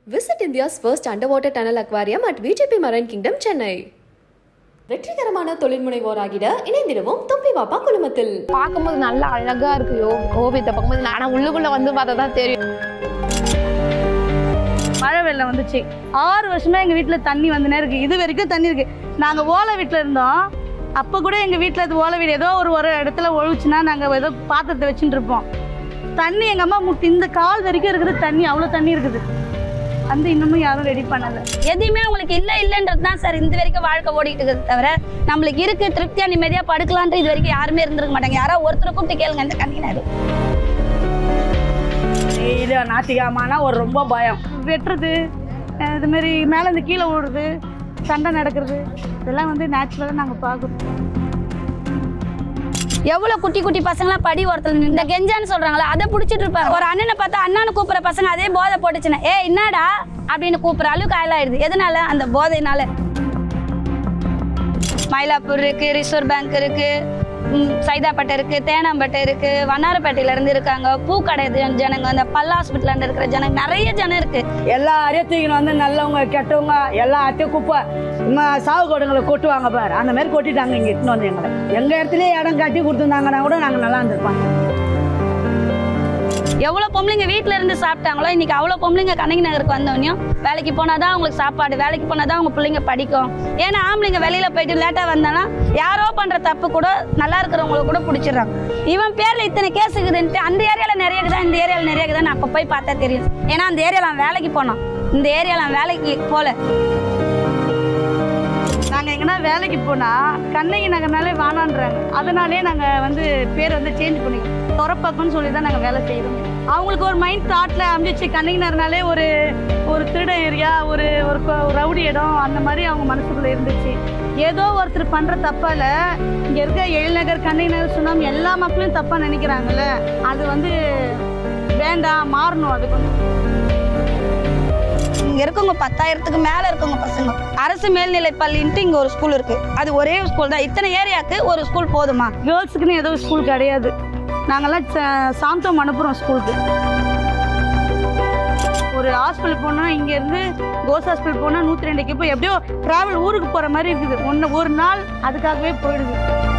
Visit India's first underwater tunnel aquarium at VGP Marine Kingdom, Chennai. வெற்றிகரமான தொழில் முனைவோராகிட இணைந்திடுவோம் தொப்பி வாப்பா குழுமத்தில் பார்க்கும்போது நல்லா அழகா இருக்கு யோ ஓவியத்தை பார்க்கும்போது ஆனா உள்ளுக்குள்ள வந்து பார்த்தா தான் தெரியும் மழை வெள்ளம் வந்துச்சு ஆறு வருஷமா எங்கள் வீட்டில் தண்ணி வந்துனே இருக்கு இது வரைக்கும் தண்ணி இருக்கு நாங்கள் ஓலை வீட்டில் இருந்தோம் அப்போ கூட எங்கள் வீட்டில் அது ஓலை வீடு ஏதோ ஒரு ஒரு இடத்துல ஒழிச்சுன்னா நாங்கள் ஏதோ பாத்திரத்தை வச்சுட்டு இருப்போம் தண்ணி எங்கள் அம்மா முட்டி இந்த கால் வரைக்கும் இருக்குது தண்ணி அவ்வளோ தண்ணி இருக்குது வந்து இன்னமும் யாரும் ரெடி பண்ணலை எதையுமே உங்களுக்கு இல்லை இல்லைன்றது தான் சார் இந்த வரைக்கும் வாழ்க்கை ஓடிட்டு இருக்குது தவிர நம்மளுக்கு இருக்கு திருப்தியா நிம்மதியா படுக்கலான்ற இது வரைக்கும் யாருமே இருந்திருக்க மாட்டாங்க யாரோ ஒருத்தரை கூப்பிட்டு கேளுங்க இந்த கண்டினர் இது நாத்திகாமானா ஒரு ரொம்ப பயம் வெட்டுறது அஹ் இது மாதிரி மேலே இந்த கீழே ஓடுறது சண்டை நடக்கிறது இதெல்லாம் வந்து நேச்சுரலாக நாங்கள் பார்க்குறோம் எவ்வளவு குட்டி குட்டி பசங்களாம் படி ஒருத்தர் நின்னு- இந்த கெஞ்சான்னு சொல்றாங்களா அதை புடிச்சிட்டு இருப்பாங்க ஒரு அண்ணனை பார்த்தா அண்ணனை கூப்பிடுற பசங்க அதே போதை போட்டுச்சுன்னா ஏ என்னடா அப்படின்னு கூப்பிடுற அளவுக்கு ஆயிலாயிடுது எதனால அந்த போதைனால மயிலாப்பூர் இருக்கு ரிசர்வ் பேங்க் இருக்கு ம், சைதாப்பேட்டை இருக்கு தேனாம்பேட்டை இருக்கு வண்ணாரப்பேட்டையில இருந்து இருக்காங்க பூக்கடை ஜன- ஜனங்க அந்த பல்லா ஹாஸ்பிட்டல்ல இருந்து இருக்கிற ஜனங்க நிறைய ஜனம் இருக்கு எல்லாரையும் தூக்கின்னு வந்து நல்லவங்க கெட்டவங்க எல்லாத்தையும் குப்பை ம, சாவு கொடுங்களை கொட்டுவாங்க பாரு அந்த மாதிரி கொட்டிட்டாங்க இங்கே இட்டுன்னு வந்து எங்களை எங்கள் இடத்துலயே இடம் கட்டி கொடுத்துருந்தாங்கன்னா கூட நாங்கள் நல்லா இருந்திருப்போம் எவ்வளோ பொம்பளைங்க வீட்டில் இருந்து சாப்பிட்டாங்களோ இன்னைக்கு அவ்வளோ பொம்பளைங்க கண்ணகி நகருக்கு வந்தோடனையும் வேலைக்கு போனால் தான் அவங்களுக்கு சாப்பாடு வேலைக்கு போனால் தான் அவங்க பிள்ளைங்க படிக்கும் ஏன்னா ஆம்பளைங்க வெளியில் போயிட்டு லேட்டாக வந்தானா யாரோ பண்ணுற தப்பு கூட நல்லா இருக்கிறவங்கள கூட பிடிச்சிடுறாங்க இவன் பேரில் இத்தனை கேஸ் இருக்குதுன்ட்டு அந்த ஏரியாவில் நிறைய இருக்குதா இந்த ஏரியாவில் நிறைய இருக்குதா அப்போ போய் பார்த்தா தெரியும் ஏன்னா அந்த ஏரியாவில் அவன் வேலைக்கு போனான் இந்த ஏரியாவில் அவன் வேலைக்கு போகல நாங்கள் எங்கன்னா வேலைக்கு போனால் கண்ணகி நகர்னாலே வானான்றாங்க அதனாலே நாங்கள் வந்து பேர் வந்து சேஞ்ச் பண்ணிக்கிறோம் துறப்பக்கம்னு சொல்லி தான் நாங்கள் வேலை செய்கிறோம் அவங்களுக்கு ஒரு மைண்ட் தாட்டில் அமைஞ்சிச்சு கண்ணகி நகர்னாலே ஒரு ஒரு திருட ஏரியா ஒரு ஒரு கொ- ஒரு ரவுடி இடம் அந்த மாதிரி அவங்க மனசுக்குள்ளே இருந்துச்சு ஏதோ ஒருத்தர் பண்ணுற தப்பால் இங்கே இருக்க எழில்நகர் கண்ணகி நகர் சுனாமி எல்லா மக்களையும் தப்பாக நினைக்கிறாங்கல்ல அது வந்து வேண்டாம் மாறணும் அது கொஞ்சம் இங்க இருக்கவங்க பத்தாயிரத்துக்கு மேல இருக்கவங்க பசங்க அரசு மேல்நிலை பள்ளின்ட்டு இங்க ஒரு ஸ்கூல் இருக்கு அது ஒரே ஸ்கூல் தான் இத்தனை ஏரியாக்கு ஒரு ஸ்கூல் போதுமா கேர்ள்ஸுக்குன்னு ஏதோ ஸ்கூல் கிடையாது நாங்கெல்லாம் ச- சாந்தம் அனுப்புகிறோம் ஸ்கூலுக்கு ஒரு ஹாஸ்பிட்டல் போனால் இங்கேருந்து கோஸ் ஹாஸ்பிட்டல் போனால் நூற்றி ரெண்டுக்கு போய் எப்படியோ ட்ராவல் ஊருக்கு போகிற மாதிரி இருக்குது ஒன்று ஒரு நாள் அதுக்காகவே போயிடுது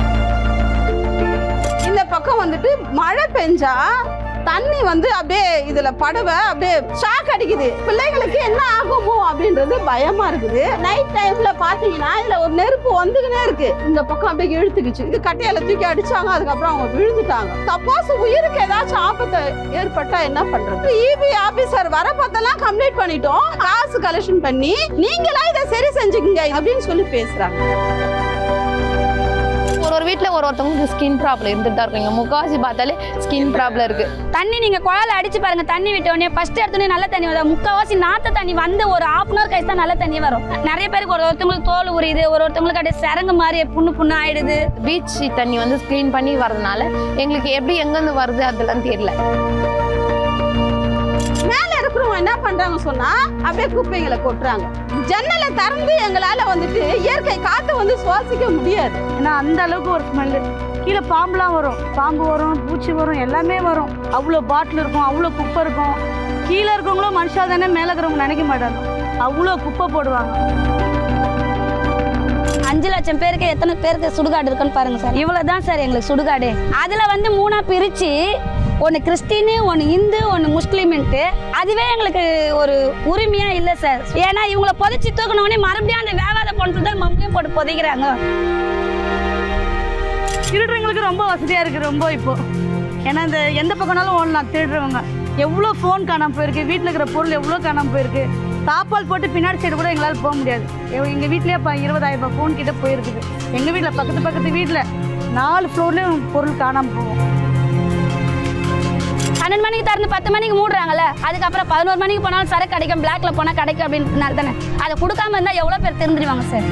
இந்த பக்கம் வந்துட்டு மழை பெஞ்சா தண்ணி வந்து அப்படியே இதுல படவை அப்படியே ஷாக் அடிக்குது பிள்ளைங்களுக்கு என்ன ஆகுமோ அப்படின்றது பயமா இருக்குது நைட் டைம்ல பாத்தீங்கன்னா இதுல ஒரு நெருப்பு வந்துகினே இருக்கு இந்த பக்கம் அப்படியே இழுத்துக்குச்சு இது கட்டையில தூக்கி அடிச்சாங்க அதுக்கப்புறம் அவங்க விழுந்துட்டாங்க சப்போஸ் உயிருக்கு ஏதாச்சும் ஆபத்து ஏற்பட்டா என்ன பண்றது இபி ஆபீசர் வர பார்த்தெல்லாம் கம்ப்ளீட் பண்ணிட்டோம் காசு கலெக்ஷன் பண்ணி நீங்களா இதை சரி செஞ்சுக்கங்க அப்படின்னு சொல்லி பேசுறாங்க ஒரு ஒரு வீட்டில் ஒரு ஒருத்தவங்களுக்கு ஸ்கின் ப்ராப்ளம் இருந்துட்டு தான் இருக்குங்க முக்காவாசி பார்த்தாலே ஸ்கின் ப்ராப்ளம் இருக்கு தண்ணி நீங்க குழால அடிச்சு பாருங்க தண்ணி விட்ட உடனே ஃபர்ஸ்ட் எடுத்தோடனே நல்ல தண்ணி வரும் முக்கால்வாசி நாத்த தண்ணி வந்து ஒரு ஹாஃப் அன் ஹவர் கழிச்சு தான் நல்ல தண்ணி வரும் நிறைய பேருக்கு ஒரு ஒருத்தவங்களுக்கு தோல் உரியுது ஒரு ஒருத்தவங்களுக்கு அப்படியே சரங்கு மாதிரி புண்ணு புண்ணு ஆயிடுது பீச் தண்ணி வந்து க்ளீன் பண்ணி வரதுனால எங்களுக்கு எப்படி எங்கேருந்து வருது அதெல்லாம் தெரியல மேல இருக்கிறவங்க என்ன பண்றாங்க சொன்னா அப்படியே குப்பைகளை கொட்டுறாங்க ஜன்னலை திறந்து எங்களால வந்துட்டு இயற்கை காத்து வந்து சுவாசிக்க முடியாது ஏன்னா அந்த அளவுக்கு ஒரு ஸ்மெல்லு கீழே பாம்புலாம் வரும் பாம்பு வரும் பூச்சி வரும் எல்லாமே வரும் அவ்வளோ பாட்டில் இருக்கும் அவ்வளோ குப்பை இருக்கும் கீழே இருக்கவங்களும் மனுஷா தானே மேலே இருக்கிறவங்க நினைக்க மாட்டாங்க அவ்வளோ குப்பை போடுவாங்க அஞ்சு லட்சம் பேருக்கு எத்தனை பேருக்கு சுடுகாடு இருக்குன்னு பாருங்க சார் இவ்வளவுதான் சார் எங்களுக்கு சுடுகாடு அதுல வந்து மூணா பிரிச்சு ஒன்று கிறிஸ்டினு ஒன்று இந்து ஒன்று முஸ்லீம்ன்ட்டு அதுவே எங்களுக்கு ஒரு உரிமையா இல்லை சார் ஏன்னா இவங்கள புதைச்சி தூக்கினோடனே மறுபடியும் அந்த வேவாத பொண்ணு தான் மம்மியும் போட்டு புதைக்கிறாங்க திருடுறவங்களுக்கு ரொம்ப வசதியாக இருக்குது ரொம்ப இப்போ ஏன்னா இந்த எந்த பக்கம்னாலும் ஓடலாம் திருடுறவங்க எவ்வளோ ஃபோன் காணாமல் போயிருக்கு வீட்டில் இருக்கிற பொருள் எவ்வளோ காணாமல் போயிருக்கு தாப்பால் போட்டு பின்னாடி சைடு கூட எங்களால் போக முடியாது எங்கள் வீட்லேயே இப்போ இருபதாயிரம் ரூபாய் ஃபோன் கிட்ட போயிருக்குது எங்கள் வீட்டில் பக்கத்து பக்கத்து வீட்டில் நாலு ஃப்ளோர்லேயும் பொருள் காணாமல் போகும் பன்னெண்டு மணிக்கு திறந்து பத்து மணிக்கு மூடுறாங்கல்ல அதுக்கப்புறம் பதினோரு மணிக்கு போனாலும் சரக்கு கிடைக்கும் பிளாக்ல போனால் கிடைக்கும் அப்படின்றதுனால தானே அதை கொடுக்காம இருந்தால் எவ்வளோ பேர் தெரிஞ்சிருவாங்க சார்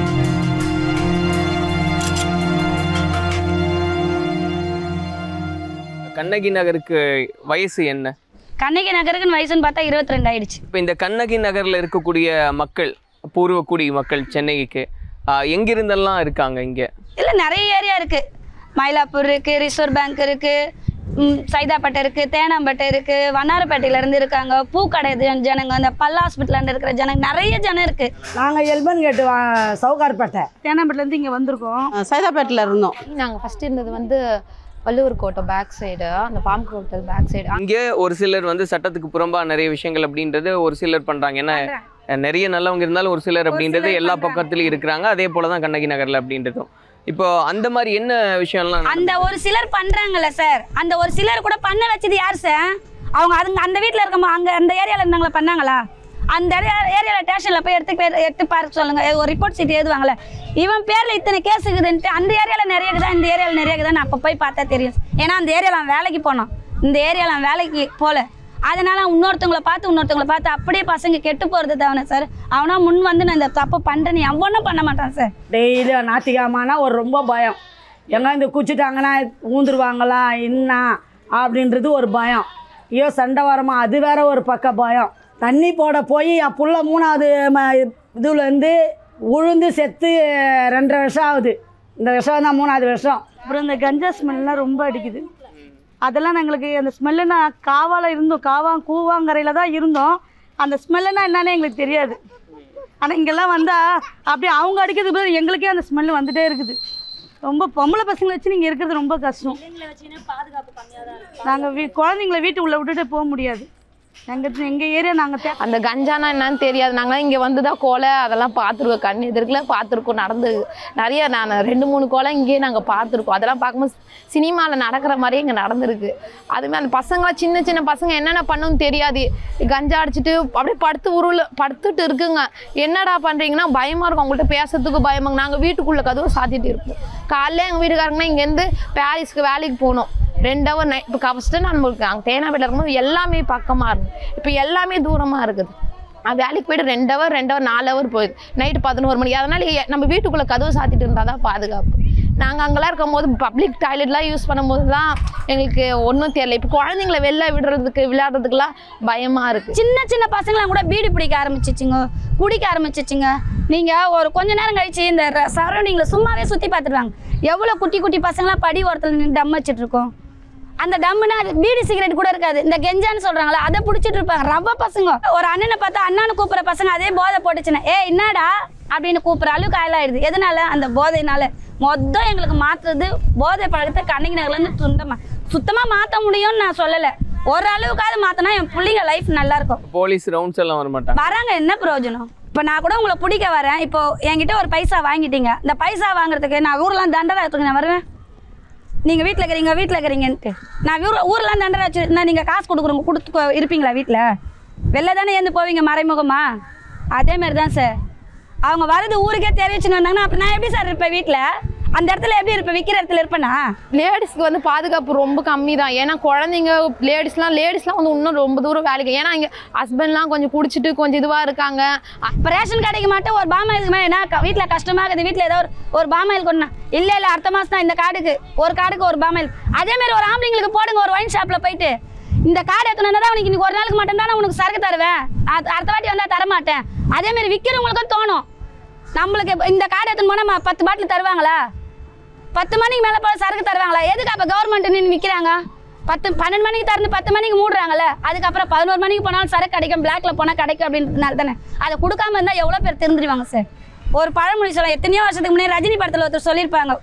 கண்ணகி நகருக்கு வயசு என்ன கண்ணகி நகருக்குன்னு வயசுன்னு பார்த்தா இருபத்தி ரெண்டு ஆயிடுச்சு இப்போ இந்த கண்ணகி நகரில் இருக்கக்கூடிய மக்கள் பூர்வக்குடி மக்கள் சென்னைக்கு ஆஹ், எங்கிருந்தெல்லாம் இருக்காங்க இங்கே இல்லை நிறைய ஏரியா இருக்கு மயிலாப்பூர் இருக்கு ரிசர்வ் பேங்க் இருக்கு ம், சைதாப்பேட்டை இருக்குது தேனாம்பேட்டை இருக்குது வண்ணாரப்பேட்டையிலேருந்து இருக்காங்க பூக்கடை ஜன- ஜனங்க அந்த பல் ஹாஸ்பிட்டலாண்டு இருக்கிற ஜனங்க நிறைய ஜனம் இருக்குது நாங்கள் எல்பன் கேட்டு வா- சவுகார்பேட்டை தேனாம்பேட்டிலேருந்து இங்கே வந்திருக்கோம் சைதாப்பேட்டில் இருந்தோம் நாங்கள் ஃபர்ஸ்ட் இருந்தது வந்து வள்ளுவர் கோட்டை பேக் சைடு அந்த பாம்பு ஹோட்டல் பேக் சைடு இங்கே ஒரு சிலர் வந்து சட்டத்துக்கு புறம்பா நிறைய விஷயங்கள் அப்படின்றது ஒரு சிலர் பண்றாங்க ஏன்னா நிறைய நல்லவங்க இருந்தாலும் ஒரு சிலர் அப்படின்றது சிலர் எல்லா பண்றாங்க. பக்கத்துலயும் இருக்கிறாங்க அதே போல தான் கண்ணகி நகர்ல அப்படின்றதும் இப்போ அந்த மாதிரி என்ன விஷயம்லாம் அந்த ஒரு சிலர் பண்றாங்கல்ல சார் அந்த ஒரு சிலர் கூட பண்ண வச்சது யார் சார் அவங்க அதுங்க அந்த வீட்டில் இருக்கமா அங்கே அந்த ஏரியாவில் இருந்தாங்களா பண்ணாங்களா அந்த ஏரியாவில் ஸ்டேஷனில் போய் எடுத்து பேர் எடுத்து பார்க்க சொல்லுங்க எ- ஒரு ரிப்போர்ட் சீட் எழுதுவாங்கல்ல இவன் பேரில் இத்தனை கேஸ் இருக்குதுன்ட்டு அந்த ஏரியாவில் நிறைய இருக்குதா இந்த ஏரியாவில் நிறைய இருக்குதா நான் அப்போ போய் பார்த்தா தெரியும் ஏன்னா அந்த ஏரியாவில் அவன் வேலைக்கு போனான் இந்த ஏரியாவில் அவன் வேலைக்கு போகல அதனால அவன் இன்னொருத்தவங்கள பார்த்து இன்னொருத்தவங்கள பார்த்து அப்படியே பசங்க கெட்டு போகிறது தவணை சார் அவனா முன் வந்து நான் இந்த தப்பு பண்ணுறேன்னு எவனும் பண்ண மாட்டான் சார் டெய்லி ஞாத்திக்கிழமைனா ஒரு ரொம்ப பயம் எங்க இந்த குச்சிட்டாங்கன்னா ஊந்துருவாங்களா என்ன அப்படின்றது ஒரு பயம் ஐயோ சண்டை வரமா அது வேற ஒரு பக்க பயம் தண்ணி போட போய் என் புள்ள மூணாவது இதுலேருந்து உழுந்து செத்து ரெண்டரை வருஷம் ஆகுது இந்த வருஷம் தான் மூணாவது வருஷம் அப்புறம் இந்த கஞ்சா ஸ்மெல்லாம் ரொம்ப அடிக்குது அதெல்லாம் எங்களுக்கு அந்த ஸ்மெல்லு நான் காவால இருந்தோம் காவா கூவாங்கரையில் தான் இருந்தோம் அந்த ஸ்மெல்லுனா என்னன்னு எங்களுக்கு தெரியாது ஆனால் இங்கெல்லாம் வந்தால் அப்படியே அவங்க அடிக்கிறதுக்கு பதிலா எங்களுக்கே அந்த ஸ்மெல் வந்துட்டே இருக்குது ரொம்ப பொம்பளை பசங்களை வச்சு நீங்கள் இருக்கிறது ரொம்ப கஷ்டம் நாங்கள் வீ குழந்தைங்கள வீட்டுக்குள்ளே விட்டுட்டு போக முடியாது எங்கள் எங்கள் ஏரியா நாங்கள் தே அந்த கஞ்சானா என்னன்னு தெரியாது நாங்களாம் இங்கே வந்து தான் கொலை அதெல்லாம் பார்த்துருக்கோம் கண் எதிர்க்கில் பார்த்துருக்கோம் நடந்து நிறைய நான் ரெண்டு மூணு கொலை இங்கேயே நாங்கள் பார்த்துருக்கோம் அதெல்லாம் பார்க்கும்போது சினிமாவில் நடக்கிற மாதிரியே இங்கே நடந்திருக்கு அதுமாதிரி அந்த பசங்களாம் சின்ன சின்ன பசங்க என்னென்ன பண்ணுன்னு தெரியாது கஞ்சா அடிச்சிட்டு அப்படியே படுத்து உருள் படுத்துட்டு இருக்குங்க என்னடா பண்ணுறீங்கன்னா பயமாக இருக்கும் அவங்கள்ட்ட பேசுறதுக்கு பயமாங்க நாங்கள் வீட்டுக்குள்ளே கதவை சாத்திட்டு இருப்போம் காலைல எங்கள் வீட்டுக்காரங்கன்னா இங்கேருந்து பாரிஸ்க்கு வேலைக்கு போகணும் ரெண்டு ஹவர் நைட் இப்போ ஃபஸ்ட்டு நம்மளுக்கு அங்கே தேனாபேட்டில் இருக்கும்போது எல்லாமே பக்கமாக இருக்கும் இப்போ எல்லாமே தூரமாக இருக்குது நான் வேலைக்கு போயிட்டு ரெண்டு ஹவர் ரெண்டு ஹவர் நாலு ஹவர் போயிடுது நைட்டு பதினோரு மணிக்கு அதனால எ- நம்ம வீட்டுக்குள்ளே கதவு சாத்திட்டு இருந்தால் தான் பாதுகாப்பு நாங்கள் அங்கெல்லாம் இருக்கும்போது பப்ளிக் டாய்லெட்லாம் யூஸ் பண்ணும்போது தான் எங்களுக்கு ஒன்றும் தெரியல இப்போ குழந்தைங்கள வெளில விடுறதுக்கு விளையாடுறதுக்குலாம் பயமாக இருக்குது சின்ன சின்ன பசங்களாம் கூட பீடி பிடிக்க ஆரம்பிச்சிச்சுங்க குடிக்க ஆரம்பிச்சிச்சுங்க நீங்கள் ஒரு கொஞ்ச நேரம் கழிச்சு இந்த சரௌண்டிங்கில் சும்மாவே சுற்றி பார்த்துருவாங்க எவ்வளோ குட்டி குட்டி பசங்களாம் படி ஓரத்தில் நின்று டம் வச்சுட்டு இருக்கோம் அந்த டம்முனா அது பீடி சிகரெட் கூட இருக்காது இந்த கெஞ்சான்னு சொல்கிறாங்களா அதை பிடிச்சிட்டு இருப்பாங்க ரவ பசங்க ஒரு அண்ணனை பார்த்தா அண்ணான்னு கூப்பிட்ற பசங்க அதே போதை போட்டுச்சுன்னா ஏ என்னடா அப்படின்னு கூப்பிட்ற அளவுக்கு ஆயிலாயிடுது எதனால அந்த போதைனால மொத்தம் எங்களுக்கு மாற்றுறது போதை பழக்கத்தை கண்ணகி நகர்லேருந்து சுத்தமாக சுத்தமாக மாற்ற முடியும்னு நான் சொல்லலை ஒரு அளவுக்காவது மாற்றினா என் பிள்ளைங்க லைஃப் நல்லா இருக்கும் போலீஸ் ரவுண்ட்ஸ் எல்லாம் வர மாட்டாங்க வராங்க என்ன பிரயோஜனம் இப்போ நான் கூட உங்களை பிடிக்க வரேன் இப்போ என்கிட்ட ஒரு பைசா வாங்கிட்டீங்க இந்த பைசா வாங்குறதுக்கு நான் ஊர்லாம் தண்டனை எடுத்துக்க நான் வருவேன் நீங்கள் வீட்டில் இருக்கிறீங்க வீட்டில் இருக்கிறீங்கன்ட்டு நான் ஊர் ஊர்லாம் தண்டனை வச்சுருந்தா நீங்கள் காசு கொடுக்குறவங்க கொடுத்து இருப்பீங்களா வீட்டில் வெளில தானே ஏந்து போவீங்க மறைமுகமா அதே மாதிரி தான் சார் அவங்க வரது ஊருக்கே தெரிவிச்சுன்னு வந்தாங்கன்னா அப்போ நான் எப்படி சார் இருப்பேன் வீட்டில் அந்த இடத்துல எப்படி இருப்பேன் விற்கிற இடத்துல இருப்பேனா லேடிஸ்க்கு வந்து பாதுகாப்பு ரொம்ப கம்மி தான் ஏன்னா குழந்தைங்க லேடிஸ்லாம் லேடிஸ்லாம் வந்து இன்னும் ரொம்ப தூரம் வேலைக்கு ஏன்னா இங்கே ஹஸ்பண்ட்லாம் கொஞ்சம் குடிச்சிட்டு கொஞ்சம் இதுவாக இருக்காங்க இப்போ ரேஷன் கடைக்கு மட்டும் ஒரு பாமாயிலுக்கு மேலே என்ன வீட்டில் கஷ்டமாக இருக்குது வீட்டில் ஏதோ ஒரு ஒரு பாமாயில் கொண்டா இல்லை இல்லை அடுத்த மாதம் தான் இந்த கார்டுக்கு ஒரு கார்டுக்கு ஒரு பாமாயில் அதே மாதிரி ஒரு ஆம்பளைங்களுக்கு போடுங்க ஒரு ஒயின் ஷாப்பில் போயிட்டு இந்த கார்டு எத்தனை தான் உனக்கு இன்னைக்கு ஒரு நாளுக்கு மட்டும் தான் உனக்கு சரக்கு தருவேன் அது அடுத்த வாட்டி வந்தால் தர மாட்டேன் அதே மாதிரி விற்கிறவங்களுக்கும் தோணும் நம்மளுக்கு இப்ப இந்த கார்டு எடுத்துன்னு போனால் பத்து பாட்டில் தருவாங்களா பத்து மணிக்கு மேலே போல சரக்கு தருவாங்களா எதுக்கு அப்போ கவர்மெண்ட் நின்று விற்கிறாங்க பத்து பன்னெண்டு மணிக்கு திறந்து பத்து மணிக்கு மூடுறாங்கல்ல அதுக்கப்புறம் பதினோரு மணிக்கு போனாலும் சரக்கு கிடைக்கும் பிளாக்ல போனால் கிடைக்கும் அப்படின்றதுனால தானே அதை கொடுக்காம இருந்தால் எவ்வளோ பேர் திருந்துருவாங்க சார் ஒரு பழமொழி சொல்ல எத்தனையோ வருஷத்துக்கு முன்னாடி ரஜினி படத்தில் ஒருத்தர் சொல்லியிருப்பாங்க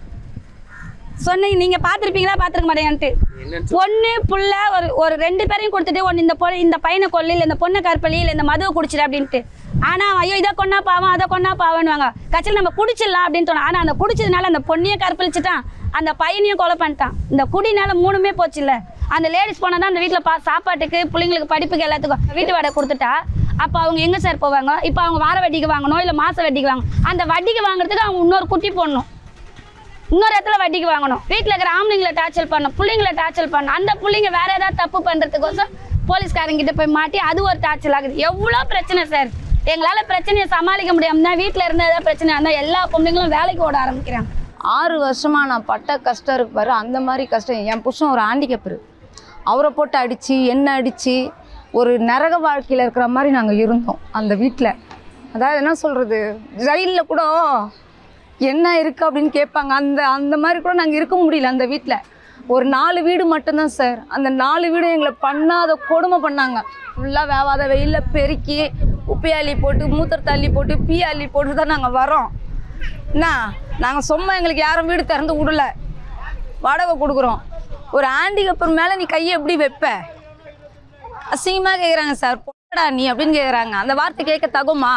சொன்னீங்க நீங்கள் பார்த்துருப்பீங்களா பார்த்துருக்க மாட்டேங்கன்ட்டு ஒன்று புள்ள ஒரு ஒரு ரெண்டு பேரையும் கொடுத்துட்டு ஒன்று இந்த பொண்ணு இந்த பையனை கொல்லு இல்லை இந்த பொண்ணை கற்பழி இல்லை இந்த மதுவை குடிச்சிடு அப்படின்ட்டு ஆனால் ஐயோ இதை கொண்டா பாவம் அதை கொண்டா பாவன்னுவாங்க கட்சியில் நம்ம குடிச்சிடலாம் அப்படின்னு தோணும் ஆனால் அந்த குடிச்சதுனால அந்த பொண்ணையும் கற்பழிச்சிட்டான் அந்த பையனையும் கொலை பண்ணிட்டான் இந்த குடினால மூணுமே போச்சு இல்லை அந்த லேடிஸ் போனால் தான் அந்த வீட்டில் பா சாப்பாட்டுக்கு பிள்ளைங்களுக்கு படிப்புக்கு எல்லாத்துக்கும் வீட்டு வாடகை கொடுத்துட்டா அப்போ அவங்க எங்கே சார் போவாங்க இப்போ அவங்க வார வட்டிக்கு வாங்கணும் இல்லை மாத வட்டிக்கு வாங்கணும் அந்த வட்டிக்கு வாங்குறதுக்கு அவங்க இன்னொரு குட்டி போடணும் இன்னொரு இடத்துல வட்டிக்கு வாங்கணும் வீட்டில் இருக்கிற ஆம்பளைங்களை டார்ச்சல் பண்ணணும் பிள்ளைங்களை டார்ச்சல் பண்ணணும் அந்த பிள்ளைங்க வேற ஏதாவது தப்பு பண்ணுறதுக்கோசம் போலீஸ்காரங்கிட்ட போய் மாட்டி அது ஒரு டார்ச்சல் ஆகுது எவ்வளோ பிரச்சனை சார் எங்களால் பிரச்சனையை சமாளிக்க முடியாம தான் வீட்டில் இருந்த ஏதாவது பிரச்சனை இருந்தால் எல்லா பொண்ணுங்களும் வேலைக்கு ஓட ஆரம்பிக்கிறாங்க ஆறு வருஷமாக நான் பட்ட கஷ்டம் இருக்கு பாரு அந்த மாதிரி கஷ்டம் என் புருஷன் ஒரு ஹேண்டிகேப்பர் அவரை போட்டு அடித்து என்ன அடித்து ஒரு நரக வாழ்க்கையில் இருக்கிற மாதிரி நாங்கள் இருந்தோம் அந்த வீட்டில் அதாவது என்ன சொல்கிறது ஜெயிலில் கூட என்ன இருக்குது அப்படின்னு கேட்பாங்க அந்த அந்த மாதிரி கூட நாங்கள் இருக்க முடியல அந்த வீட்டில் ஒரு நாலு வீடு மட்டும்தான் சார் அந்த நாலு வீடு எங்களை பண்ணாத கொடுமை பண்ணாங்க ஃபுல்லாக வேவாத வெயிலில் பெருக்கி உப்பி அள்ளி போட்டு மூத்திரத்தை அள்ளி போட்டு பீ அள்ளி போட்டு தான் நாங்கள் வரோம் என்ன நாங்கள் சும்மா எங்களுக்கு யாரும் வீடு திறந்து விடல வாடகை கொடுக்குறோம் ஒரு ஹேண்டிகப்பர் மேலே நீ கையை எப்படி வைப்ப அசிங்கமாக கேட்குறாங்க சார் போடா நீ அப்படின்னு கேட்குறாங்க அந்த வார்த்தை கேட்க தகுமா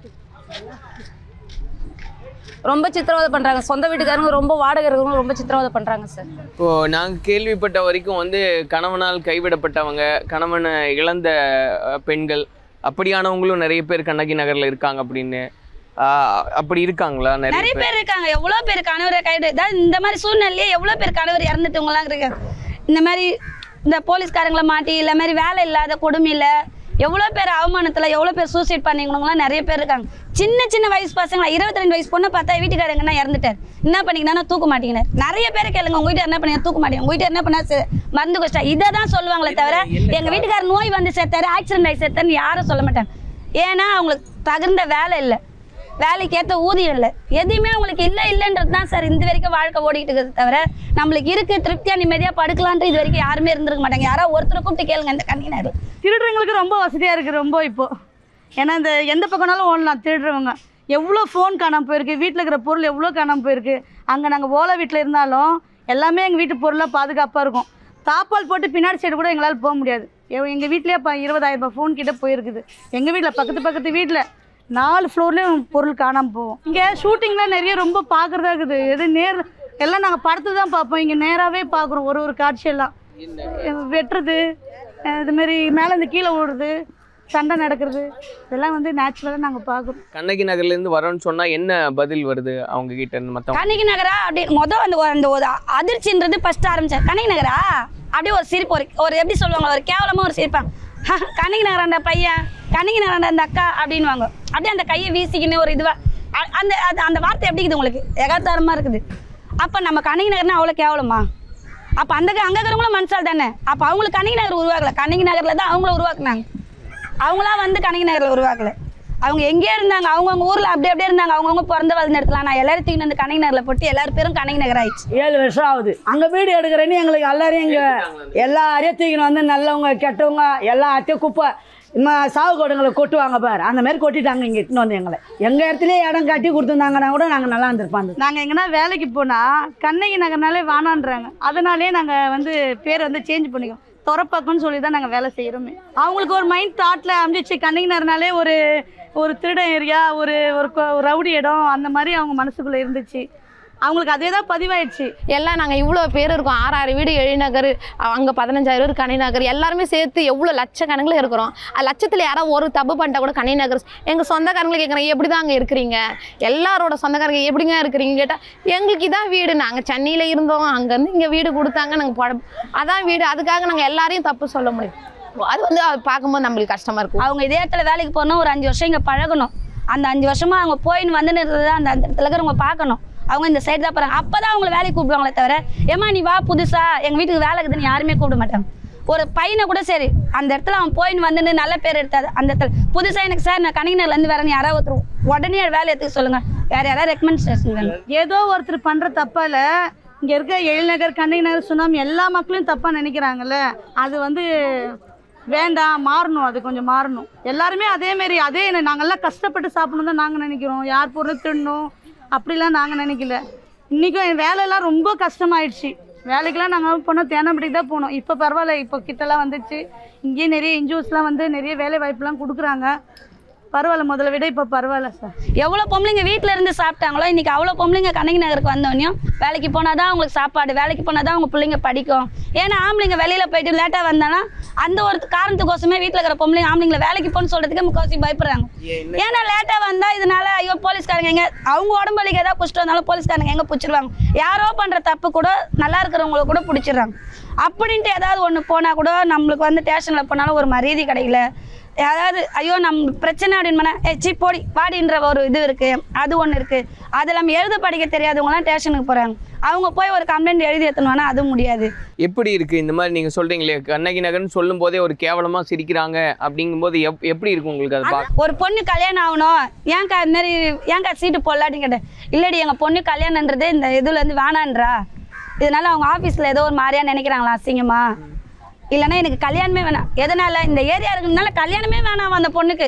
ரொம்ப சித்திரவதை பண்ணுறாங்க சொந்த வீட்டுக்காரங்க ரொம்ப வாடகை இருக்கிறவங்க ரொம்ப சித்திரவதை பண்ணுறாங்க சார் இப்போ நாங்க கேள்விப்பட்ட வரைக்கும் வந்து கணவனால் கைவிடப்பட்டவங்க கணவனை இழந்த அஹ், பெண்கள் அப்படியானவங்களும் நிறைய பேர் கண்ணகி நகர்ல இருக்காங்க அப்படின்னு ஆஹ், அப்படி இருக்காங்களா நிறைய நிறைய பேர் பேர் இருக்காங்க எவ்வளோ பேர் கணவரை கைது அதாவது இந்த மாதிரி சூழ்நிலையே எவ்வளோ பேர் கணவர் இறந்துட்டவங்களாம் இருக்காங்க இந்த மாதிரி இந்த போலீஸ்காரங்களை மாட்டி இல்லை மாதிரி வேலை இல்லாத கொடுமையில் எவ்வளோ பேர் அவமானத்தில் எவ்வளோ பேர் சூசைட் பண்ணிக்கணுங்களாம் நிறைய பேர் இருக்காங்க சின்ன சின்ன வயசு பசங்களா இருபத்தி ரெண்டு வயசு பொண்ணை பார்த்தா வீட்டுக்காரங்கன்னா இறந்துட்டார் என்ன பண்ணிங்கன்னா தூக்க மாட்டேங்கிறார் நிறைய பேர் கேளுங்க உங்க வீட்டு என்ன பண்ணி தூக்க மாட்டேங்க உங்க வீட்டு என்ன பண்ணா செ- மருந்து குடிச்சா இதை தான் சொல்லுவாங்களே தவிர எங்க வீட்டுக்காரர் நோய் வந்து செத்தாரு ஆக்சிடென்ட் ஆகி செத்தாருன்னு யாரும் சொல்ல மாட்டாங்க ஏன்னா அவங்களுக்கு தகுந்த வேலை இல்லை வேலைக்கு ஏற்ற ஊதியம் இல்லை எதுவுமே உங்களுக்கு இல்லை இல்லைன்றது தான் சார் இந்த வரைக்கும் வாழ்க்கை ஓடிக்கிட்டு இருக்குது தவிர நம்மளுக்கு இருக்கு திருப்தியாக நிம்மதியாக படுக்கலான்ட்டு இது வரைக்கும் யாருமே இருந்திருக்க மாட்டாங்க யாரோ ஒருத்தரை கூப்பிட்டு கேளுங்க இந்த கண்ணினாரு திருடுறவங்களுக்கு ரொம்ப வசதியாக இருக்குது ரொம்ப இப்போ ஏன்னா இந்த எந்த பக்கம்னாலும் ஓடலாம் திருடுறவங்க எவ்வளோ ஃபோன் காணாமல் போயிருக்கு வீட்டில் இருக்கிற பொருள் எவ்வளோ காணாமல் போயிருக்கு அங்கே நாங்கள் ஓலை வீட்டில் இருந்தாலும் எல்லாமே எங்கள் வீட்டு பொருளாக பாதுகாப்பாக இருக்கும் தாப்பால் போட்டு பின்னாடி சைடு கூட எங்களால் போக முடியாது எங்கள் வீட்லேயே இப்போ இருபதாயிரம் ரூபாய் ஃபோன் கிட்ட போயிருக்குது எங்கள் வீட்டில் பக்கத்து பக்கத்து வீட்டில் நாலு ஃப்ளோர்லேயும் பொருள் காணாமல் போவோம் இங்கே ஷூட்டிங்லாம் நிறைய ரொம்ப பார்க்குறதா இருக்குது எது நேர் எல்லாம் நாங்கள் படத்தை தான் பார்ப்போம் இங்கே நேராகவே பார்க்குறோம் ஒரு ஒரு காட்சியெல்லாம் வெட்டுறது அஹ் இது மாதிரி மேலே இந்த கீழே ஓடுறது சண்டை நடக்கிறது இதெல்லாம் வந்து நேச்சுரலாக நாங்கள் பார்க்குறோம் கண்ணகி நகர்ல இருந்து வரோன்னு சொன்னா என்ன பதில் வருது அவங்க கிட்ட இருந்து மத்தவங்க கண்ணகி நகரா அப்படி மொதல் அந்த ஒரு- அந்த ஒரு அதிர்ச்சின்றது ஃபர்ஸ்ட் ஆரம்பிச்சார் கண்ணகி நகரா அப்படியே ஒரு சிரிப்பு ஒரு ஒரு எப்படி சொல்லுவாங்க ஒரு கேவலமாக ஒரு சிரிப்பாங்க "ஹ, கண்ணகி நகராண்ட பையன் கண்ணகி நகராண்ட அந்த அக்கா அப்படின்வாங்க அப்படியே அந்த கையை வீசிக்கின்னு ஒரு இதுவாக அந்த அது- அந்த வார்த்தை எப்படி இருக்குது உங்களுக்கு எகாத்தாரமாக இருக்குது அப்போ நம்ம கண்ணகி நகர்னா அவ்வளோ கேவலமா அப்போ அந்த அங்கே இருக்கிறவங்களும் மனுஷால் தானே அப்போ அவங்களுக்கு கண்ணகி நகர் உருவாக்கல கண்ணகி நகரில் தான் அவங்கள உருவாக்குனாங்க அவங்களா வந்து கண்ணகி நகரில் உருவாக்கல அவங்க எங்கேயே இருந்தாங்க அவங்கவுங்க ஊரில் அப்படியே அப்படியே இருந்தாங்க அவங்கவுங்க பிறந்த வளர்ந்த இடத்துல நான் எல்லாரும் தூக்கிட்டு வந்து கண்ணகி நகரில் போட்டு எல்லாரும் பேரும் கண்ணகி நகர் ஆயிடுச்சு ஏழு வருஷம் ஆகுது அங்கே வீடு எடுக்கிறேன்னு எங்களுக்கு எல்லாரையும் இங்கே எல்லாரையும் தூக்கின்னு வந்து நல்லவங்க கெட்டவங்க எல்லாத்தையும் குப்பை இம்மா சாவு கொடுங்களை கொட்டுவாங்க பார் அந்த மாதிரி கொட்டிட்டாங்க இங்கே இட்டுன்னு வந்து எங்களை எங்கள் இடத்துலயே இடம் கட்டி கொடுத்துருந்தாங்கன்னா கூட நாங்கள் நல்லா இருந்திருப்போம் அந்த நாங்கள் எங்கன்னா வேலைக்கு போனால் கண்ணகி நகர்னாலே வானான்றாங்க அதனாலே நாங்கள் வந்து பேர் வந்து சேஞ்ச் பண்ணிக்கோம் துறப்பாக்குன்னு சொல்லி தான் நாங்கள் வேலை செய்கிறோமே அவங்களுக்கு ஒரு மைண்ட் தாட்டில் அமைஞ்சிச்சு கண்ணகி நகர்னாலே ஒரு ஒரு திருடன் ஏரியா ஒரு ஒரு கொ- ஒரு ரவுடி இடம் அந்த மாதிரி அவங்க மனசுக்குள்ளே இருந்துச்சு அவங்களுக்கு அதே தான் பதிவாயிடுச்சு எல்லாம் நாங்கள் இவ்வளோ பேர் இருக்கோம் ஆறாயிரம் வீடு எழிநகர் அங்கே பதினஞ்சாயிரம் வீடு கனிநகர் எல்லாருமே சேர்த்து எவ்வளோ லட்சக்கணக்கில் இருக்கிறோம் அது லட்சத்தில் யாராவது ஒரு தப்பு பண்ணிட்டா கூட கனிநகர் எங்கள் சொந்தக்காரங்களை கேட்குறேன் எப்படி தான் அங்கே இருக்கிறீங்க எல்லாரோட சொந்தக்காரங்க எப்படிங்க இருக்கிறீங்க கேட்டால் எங்களுக்கு இதான் வீடு நாங்கள் சென்னையில் இருந்தோம் அங்கேருந்து இங்கே வீடு கொடுத்தாங்க நாங்கள் பட அதான் வீடு அதுக்காக நாங்கள் எல்லாரையும் தப்பு சொல்ல முடியும் அது வந்து அது பார்க்கும்போது நம்மளுக்கு கஷ்டமாக இருக்கும் அவங்க இதே இடத்துல வேலைக்கு போகணும் ஒரு அஞ்சு வருஷம் இங்கே பழகணும் அந்த அஞ்சு வருஷமா அவங்க போயின்னு வந்துன்னு இருக்கிறது அந்த அந்த இடத்துல இருக்கிறவங்க பார்க்கணும் அவங்க இந்த சைடு தான் போகிறாங்க அப்போ தான் அவங்கள வேலைக்கு கூப்பிடுவாங்களே தவிர ஏமா நீ வா புதுசா எங்கள் வீட்டுக்கு வேலை இருக்குதுன்னு யாருமே கூப்பிட மாட்டாங்க ஒரு பையனை கூட சரி அந்த இடத்துல அவன் போயின்னு வந்துன்னு நல்ல பேர் எடுத்தாது அந்த இடத்துல புதுசாக எனக்கு சார் நான் கணினர்லேருந்து வரேன்னு யாராவது ஒருத்தர் உடனே வேலை எடுத்துக்க சொல்லுங்கள் வேறு யாராவது ரெக்கமெண்டேஷன் வேணும் ஏதோ ஒருத்தர் பண்ணுற தப்பால் இங்கே இருக்க எழில்நகர் கண்ணகி நகர் சுனாமி எல்லா மக்களையும் தப்பாக நினைக்கிறாங்கல்ல அது வந்து வேண்டாம் மாறணும் அது கொஞ்சம் மாறணும் எல்லாருமே அதே மாதிரி அதே என்ன- நாங்கெல்லாம் கஷ்டப்பட்டு சாப்பிடணும் தான் நாங்கள் நினைக்கிறோம் யார் பொருள் தின்னணும் அப்படிலாம் நாங்கள் நினைக்கல இன்றைக்கும் என் வேலையெல்லாம் ரொம்ப கஷ்டமாயிடுச்சு வேலைக்கெல்லாம் நாங்கள் போனோம் தேனம்பட்டிக்கு தான் போனோம் இப்போ பரவாயில்ல இப்போ கிட்டலாம் வந்துச்சு இங்கேயே நிறைய என்ஜிஓஸ்லாம் வந்து நிறைய வேலை வாய்ப்புலாம் கொடுக்குறாங்க பரவாயில்ல முதல்ல விட இப்போ பரவாயில்ல சார் எவ்வளோ பொம்பளைங்க வீட்டில் இருந்து சாப்பிட்டாங்களோ இன்னைக்கு அவ்வளோ பொம்பளைங்க கண்ணகி நகருக்கு வந்தோடனையும் வேலைக்கு போனால் தான் அவங்களுக்கு சாப்பாடு வேலைக்கு போனால் தான் அவங்க பிள்ளைங்க படிக்கும் ஏன்னா ஆம்பளைங்க வெளியில் போயிட்டு லேட்டாக வந்தானா அந்த ஒரு காரணத்துக்கோசமே வீட்டில் இருக்கிற பொம்பளைங்க ஆம்பளைங்களை வேலைக்கு போகணும்னு சொல்கிறதுக்கு முக்கால்வாசி பயப்படுறாங்க ஏன்னா லேட்டாக வந்தால் இதனால ஐயோ போலீஸ்காரங்க எங்க அவங்க உடம்புலிக்கு ஏதாவது பிடிச்சிட்டு வந்தாலும் போலீஸ்காரங்க எங்கே பிடிச்சிருவாங்க யாரோ பண்ணுற தப்பு கூட நல்லா இருக்கிறவங்கள கூட பிடிச்சிடுறாங்க அப்படின்ட்டு ஏதாவது ஒன்று போனால் கூட நம்மளுக்கு வந்து ஸ்டேஷனில் போனாலும் ஒரு மரியாதை கிடைக்கல அதாவது ஐயோ நம்ம பிரச்சனை அப்படின்னு ஏ சி போடி வாடின்ற ஒரு இது இருக்குது அது ஒன்று இருக்குது அது இல்லாமல் எழுத படிக்க தெரியாதவங்களாம் ஸ்டேஷனுக்கு போகிறாங்க அவங்க போய் ஒரு கம்ப்ளைண்ட் எழுதி எடுத்துணுவானா அது முடியாது எப்படி இருக்கு இந்த மாதிரி நீங்க சொல்றீங்களே கண்ணகி நகர்னு சொல்லும் போதே ஒரு கேவலமா சிரிக்கிறாங்க அப்படிங்கும்போது எப் எப்படி இருக்கு உங்களுக்கு அது பார்க்க ஒரு பொண்ணு கல்யாணம் ஆகணும் ஏன்க்கா இது மாதிரி ஏன்க்கா சீட்டு போடலான்னு கேட்டேன் இல்லடி எங்கள் பொண்ணு கல்யாணன்றது இந்த இதுலேருந்து வேணான்றா இதனால அவங்க ஆஃபீஸில் ஏதோ ஒரு மாதிரியா நினைக்கிறாங்களா அசிங்கமா இல்லைன்னா எனக்கு கல்யாணமே வேணாம் எதனால இந்த ஏரியா இருக்கிறதுனால கல்யாணமே வேணாம் அந்த பொண்ணுக்கு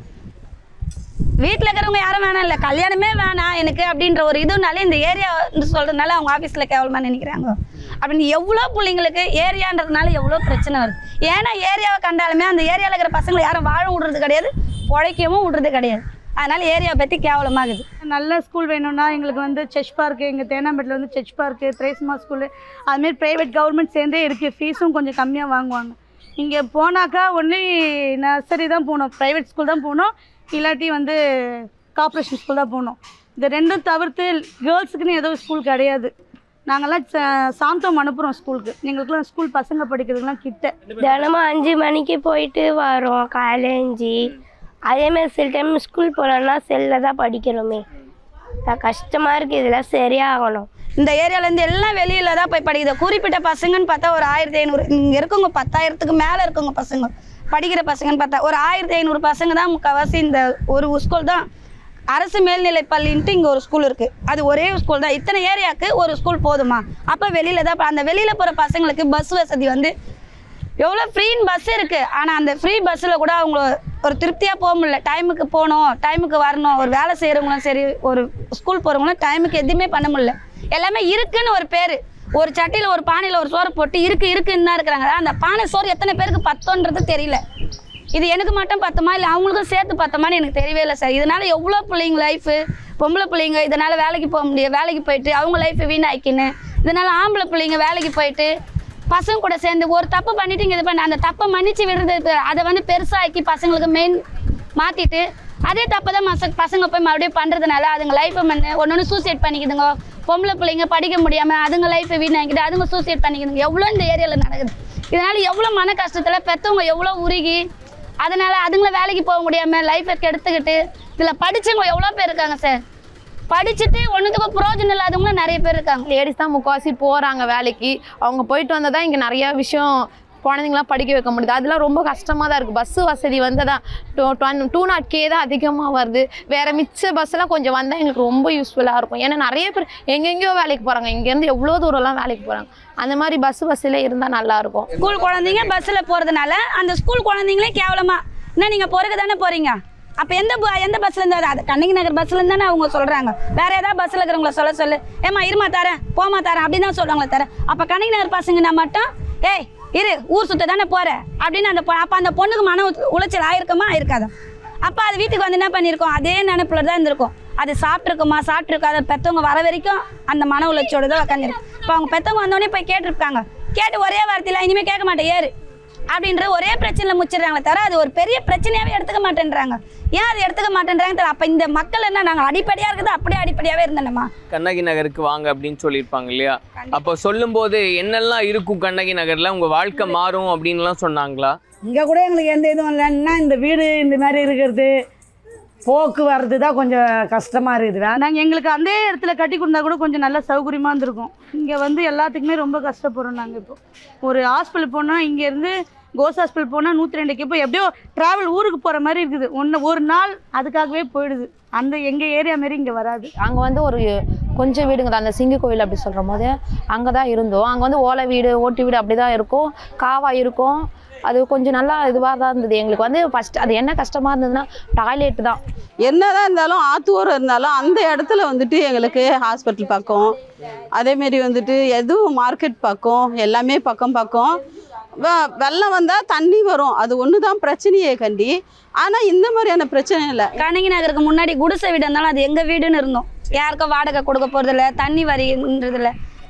வீட்டில் இருக்கிறவங்க யாரும் வேணாம் இல்லை கல்யாணமே வேணாம் எனக்கு அப்படின்ற ஒரு இதுனால இந்த ஏரியா சொல்கிறதுனால அவங்க ஆஃபீஸில் கேவலமாக நினைக்கிறாங்க அப்படின்னு எவ்வளோ பிள்ளைங்களுக்கு ஏரியான்றதுனால எவ்வளோ பிரச்சனை வருது ஏன்னா ஏரியாவை கண்டாலுமே அந்த ஏரியாவில் இருக்கிற பசங்களை யாரும் வாழ விடுறது கிடையாது பிழைக்கவும் விடுறது கிடையாது அதனால ஏரியாவை பற்றி கேவலமாகுது நல்ல ஸ்கூல் வேணும்னா எங்களுக்கு வந்து செஸ் பார்க்கு எங்கள் தேனாம்பேட்டில் வந்து செஸ் பார்க்கு திரேஸ்மா ஸ்கூலு அதுமாரி ப்ரைவேட் கவர்மெண்ட் சேர்ந்தே இருக்குது ஃபீஸும் கொஞ்சம் கம்மியாக வாங்குவாங்க இங்கே போனாக்கா ஒன்லி நர்சரி தான் போகணும் ப்ரைவேட் ஸ்கூல் தான் போகணும் இல்லாட்டி வந்து கார்ப்பரேஷன் ஸ்கூல் தான் போகணும் இது ரெண்டும் தவிர்த்து கேர்ள்ஸுக்குன்னு ஏதோ ஸ்கூல் கிடையாது நாங்கள்லாம் ச- சாந்தம் அனுப்புகிறோம் ஸ்கூலுக்கு எங்களுக்குலாம் ஸ்கூல் பசங்க படிக்கிறதுக்குலாம் கிட்ட தினமும் அஞ்சு மணிக்கு போயிட்டு வரோம் காலையில் அஞ்சு அதேமாதிரி சில டைம் ஸ்கூல் போகலன்னா செல்லில் தான் படிக்கிறோமே அதான் கஷ்டமாக இருக்குது இதெல்லாம் சரியாகணும் இந்த ஏரியாலேருந்து எல்லாம் வெளியில தான் போய் படிக்குது குறிப்பிட்ட பசங்கன்னு பார்த்தா ஒரு ஆயிரத்தி ஐநூறு இங்கே இருக்கவங்க பத்தாயிரத்துக்கு மேலே இருக்கவங்க பசங்க படிக்கிற பசங்கன்னு பார்த்தா ஒரு ஆயிரத்தி ஐநூறு பசங்க தான் முக்கால்வாசி இந்த ஒரு ஸ்கூல் தான் அரசு மேல்நிலைப் பள்ளின்ட்டு இங்கே ஒரு ஸ்கூல் இருக்குது அது ஒரே ஸ்கூல் தான் இத்தனை ஏரியாவுக்கு ஒரு ஸ்கூல் போதுமா அப்போ வெளியில் தான் அந்த வெளியில் போகிற பசங்களுக்கு பஸ் வசதி வந்து எவ்வளோ ஃப்ரீன்னு பஸ் இருக்குது ஆனால் அந்த ஃப்ரீ பஸ்ஸில் கூட அவங்க ஒரு திருப்தியாக போக முடியல டைமுக்கு போகணும் டைமுக்கு வரணும் ஒரு வேலை செய்கிறவங்களும் சரி ஒரு ஸ்கூல் போகிறவங்களும் டைமுக்கு எதுவுமே பண்ண முடியல எல்லாமே இருக்குன்னு ஒரு பேர் ஒரு சட்டியில் ஒரு பானையில் ஒரு சோறு போட்டு இருக்கு இருக்குன்னு தான் இருக்கிறாங்க அந்த பானை சோறு எத்தனை பேருக்கு பத்தோன்றது தெரியல இது எனக்கு மட்டும் பத்துமா இல்லை அவங்களுக்கும் சேர்த்து பத்துமான்னு எனக்கு தெரியவே இல்லை சார் இதனால எவ்வளோ பிள்ளைங்க லைஃபு பொம்பளை பிள்ளைங்க இதனால வேலைக்கு போக முடியாது வேலைக்கு போயிட்டு அவங்க லைஃப்பை வீணாக்கின்னு இதனால ஆம்பளை பிள்ளைங்க வேலைக்கு போயிட்டு பசங்க கூட சேர்ந்து ஒரு தப்பு பண்ணிட்டு இங்க இது பண்ண அந்த தப்பை மன்னிச்சு விடுறது பெ- அதை வந்து பெருசாக்கி பசங்களுக்கு மெயின் மாத்திட்டு அதே தப்பை தான் மச பசங்க போய் மறுபடியும் பண்றதுனால அதுங்க லைஃப்பை பண்ணு ஒன்று ஒன்று சூசைட் பண்ணிக்குதுங்க பொம்பளை பிள்ளைங்க படிக்க முடியாம அதுங்க லைஃப்பை வீணாக்கிட்டு அதுங்க சூசைட் பண்ணிக்குதுங்க எவ்வளோ இந்த ஏரியாவில் நடக்குது இதனால எவ்வளோ மன கஷ்டத்துல பெற்றவங்க எவ்வளோ உருகி அதனால அதுங்கள வேலைக்கு போக முடியாம லைஃப்பை கெடுத்துக்கிட்டு இதில் படிச்சவங்க எவ்வளோ பேர் இருக்காங்க சார் படிச்சுட்டு ஒன்றுத்துக்கும் பிரயோஜனம் இல்லாதவங்களும் நிறைய பேர் இருக்காங்க லேடிஸ் தான் முக்கால்வாசி போகிறாங்க வேலைக்கு அவங்க போயிட்டு வந்தால் தான் இங்கே நிறையா விஷயம் குழந்தைங்களாம் படிக்க வைக்க முடியுது அதெல்லாம் ரொம்ப கஷ்டமாக தான் இருக்குது பஸ்ஸு வசதி வந்து தான் டூ டுவன் டூ நாட் கே தான் அதிகமாக வருது வேறு மிச்ச பஸ்ஸெல்லாம் கொஞ்சம் வந்தால் எங்களுக்கு ரொம்ப யூஸ்ஃபுல்லாக இருக்கும் ஏன்னா நிறைய பேர் எங்கெங்கேயோ வேலைக்கு போகிறாங்க இங்கேருந்து எவ்வளோ தூரம்லாம் வேலைக்கு போகிறாங்க அந்த மாதிரி பஸ் வசதியில் இருந்தால் நல்லாயிருக்கும் ஸ்கூல் குழந்தைங்க பஸ்ஸில் போகிறதுனால அந்த ஸ்கூல் குழந்தைங்களே கேவலமா என்ன நீங்கள் பொறுக்க தானே போகிறீங்க அப்போ எந்த ப- எந்த பஸ்லேருந்து அது கண்ணகி நகர் பஸ்லேருந்து தானே அவங்க சொல்கிறாங்க வேற ஏதாவது பஸ்ஸில் இருக்கிறவங்கள சொல்ல சொல்லு ஏம்மா இருமா தரேன் போமா தரேன் அப்படின்னு தான் சொல்லுவாங்களே தரேன் அப்போ கண்ணகி நகர் பசங்கன்னா மட்டும் ஏய் இரு ஊர் சுத்த தானே போகிற அப்படின்னு அந்த பொ- அப்போ அந்த பொண்ணுக்கு மன உள- உளைச்சல் ஆயிருக்குமா இருக்காதா அப்போ அது வீட்டுக்கு வந்து என்ன பண்ணியிருக்கோம் அதே நினைப்புல தான் இருந்திருக்கும் அது சாப்பிட்ருக்குமா சாப்பிட்ருக்காத பெற்றவங்க வர வரைக்கும் அந்த மன உளைச்சோடு தான் உட்காந்துருக்கு இப்போ அவங்க பெற்றவங்க வந்தோடனே போய் கேட்டிருப்பாங்க கேட்டு ஒரே வார்த்தையில் இனிமேல் கேட்க மாட்டேன் ஏறு அப்படின்ற ஒரே பிரச்சனையில் முச்சிடுறாங்களே தவிர அது ஒரு பெரிய பிரச்சனையாகவே எடுத்துக்க மாட்டேன்றாங்க ஏன் அது எடுத்துக்க மாட்டேன்றாங்க தெரியல அப்போ இந்த மக்கள் என்ன நாங்கள் அடிப்படையாக இருக்குது அப்படியே அடிப்படையாகவே இருந்தேனம்மா கண்ணகி நகருக்கு வாங்க அப்படின்னு சொல்லியிருப்பாங்க இல்லையா அப்போ சொல்லும்போது என்னெல்லாம் இருக்கும் கண்ணகி நகர்ல உங்க வாழ்க்கை மாறும் அப்படின்லாம் சொன்னாங்களா இங்கே கூட எங்களுக்கு எந்த இதுவும் இல்லைன்னா இந்த வீடு இந்த மாதிரி இருக்கிறது போக்குவரத்து தான் கொஞ்சம் கஷ்டமாக இருக்குது வேற நாங்கள் எங்களுக்கு அந்த இடத்துல கட்டி கொடுத்தா கூட கொஞ்சம் நல்லா சௌகரியமாக இருந்திருக்கும் இங்கே வந்து எல்லாத்துக்குமே ரொம்ப கஷ்டப்படுறோம் நாங்கள் இப்போ ஒரு ஹாஸ்பிட்டல் போனால் இங்கேருந்து கோஸ் ஹாஸ்பிட்டல் போனால் நூற்றி ரெண்டுக்கு இப்போ எப்படியோ ட்ராவல் ஊருக்கு போகிற மாதிரி இருக்குது ஒன்று ஒரு நாள் அதுக்காகவே போயிடுது அந்த எங்கள் ஏரியா மாரி இங்கே வராது அங்கே வந்து ஒரு கொஞ்சம் வீடுங்க தான் அந்த சிங்க கோயில் அப்படி சொல்கிற போது அங்கே தான் இருந்தோம் அங்கே வந்து ஓலை வீடு ஓட்டு வீடு அப்படி தான் இருக்கும் காவா இருக்கும் அது கொஞ்சம் நல்லா இதுவாக தான் இருந்தது எங்களுக்கு வந்து ஃபஸ்ட் அது என்ன கஷ்டமாக இருந்ததுன்னா டாய்லெட் தான் என்னதான் இருந்தாலும் ஆத்தூரம் இருந்தாலும் அந்த இடத்துல வந்துட்டு எங்களுக்கு ஹாஸ்பிட்டல் பக்கம் அதேமாரி வந்துட்டு எதுவும் மார்க்கெட் பக்கம் எல்லாமே பக்கம் பக்கம் வெ- வெள்ளம் வந்தால் தண்ணி வரும் அது ஒன்று தான் பிரச்சனையே கண்டி ஆனால் இந்த மாதிரியான பிரச்சனை இல்லை கண்ணகி நகருக்கு முன்னாடி குடிசை வீடு இருந்தாலும் அது எங்கள் வீடுன்னு இருந்தோம் யாருக்கும் வாடகை கொடுக்க போகிறதில்ல தண்ணி வரின்றதில்ல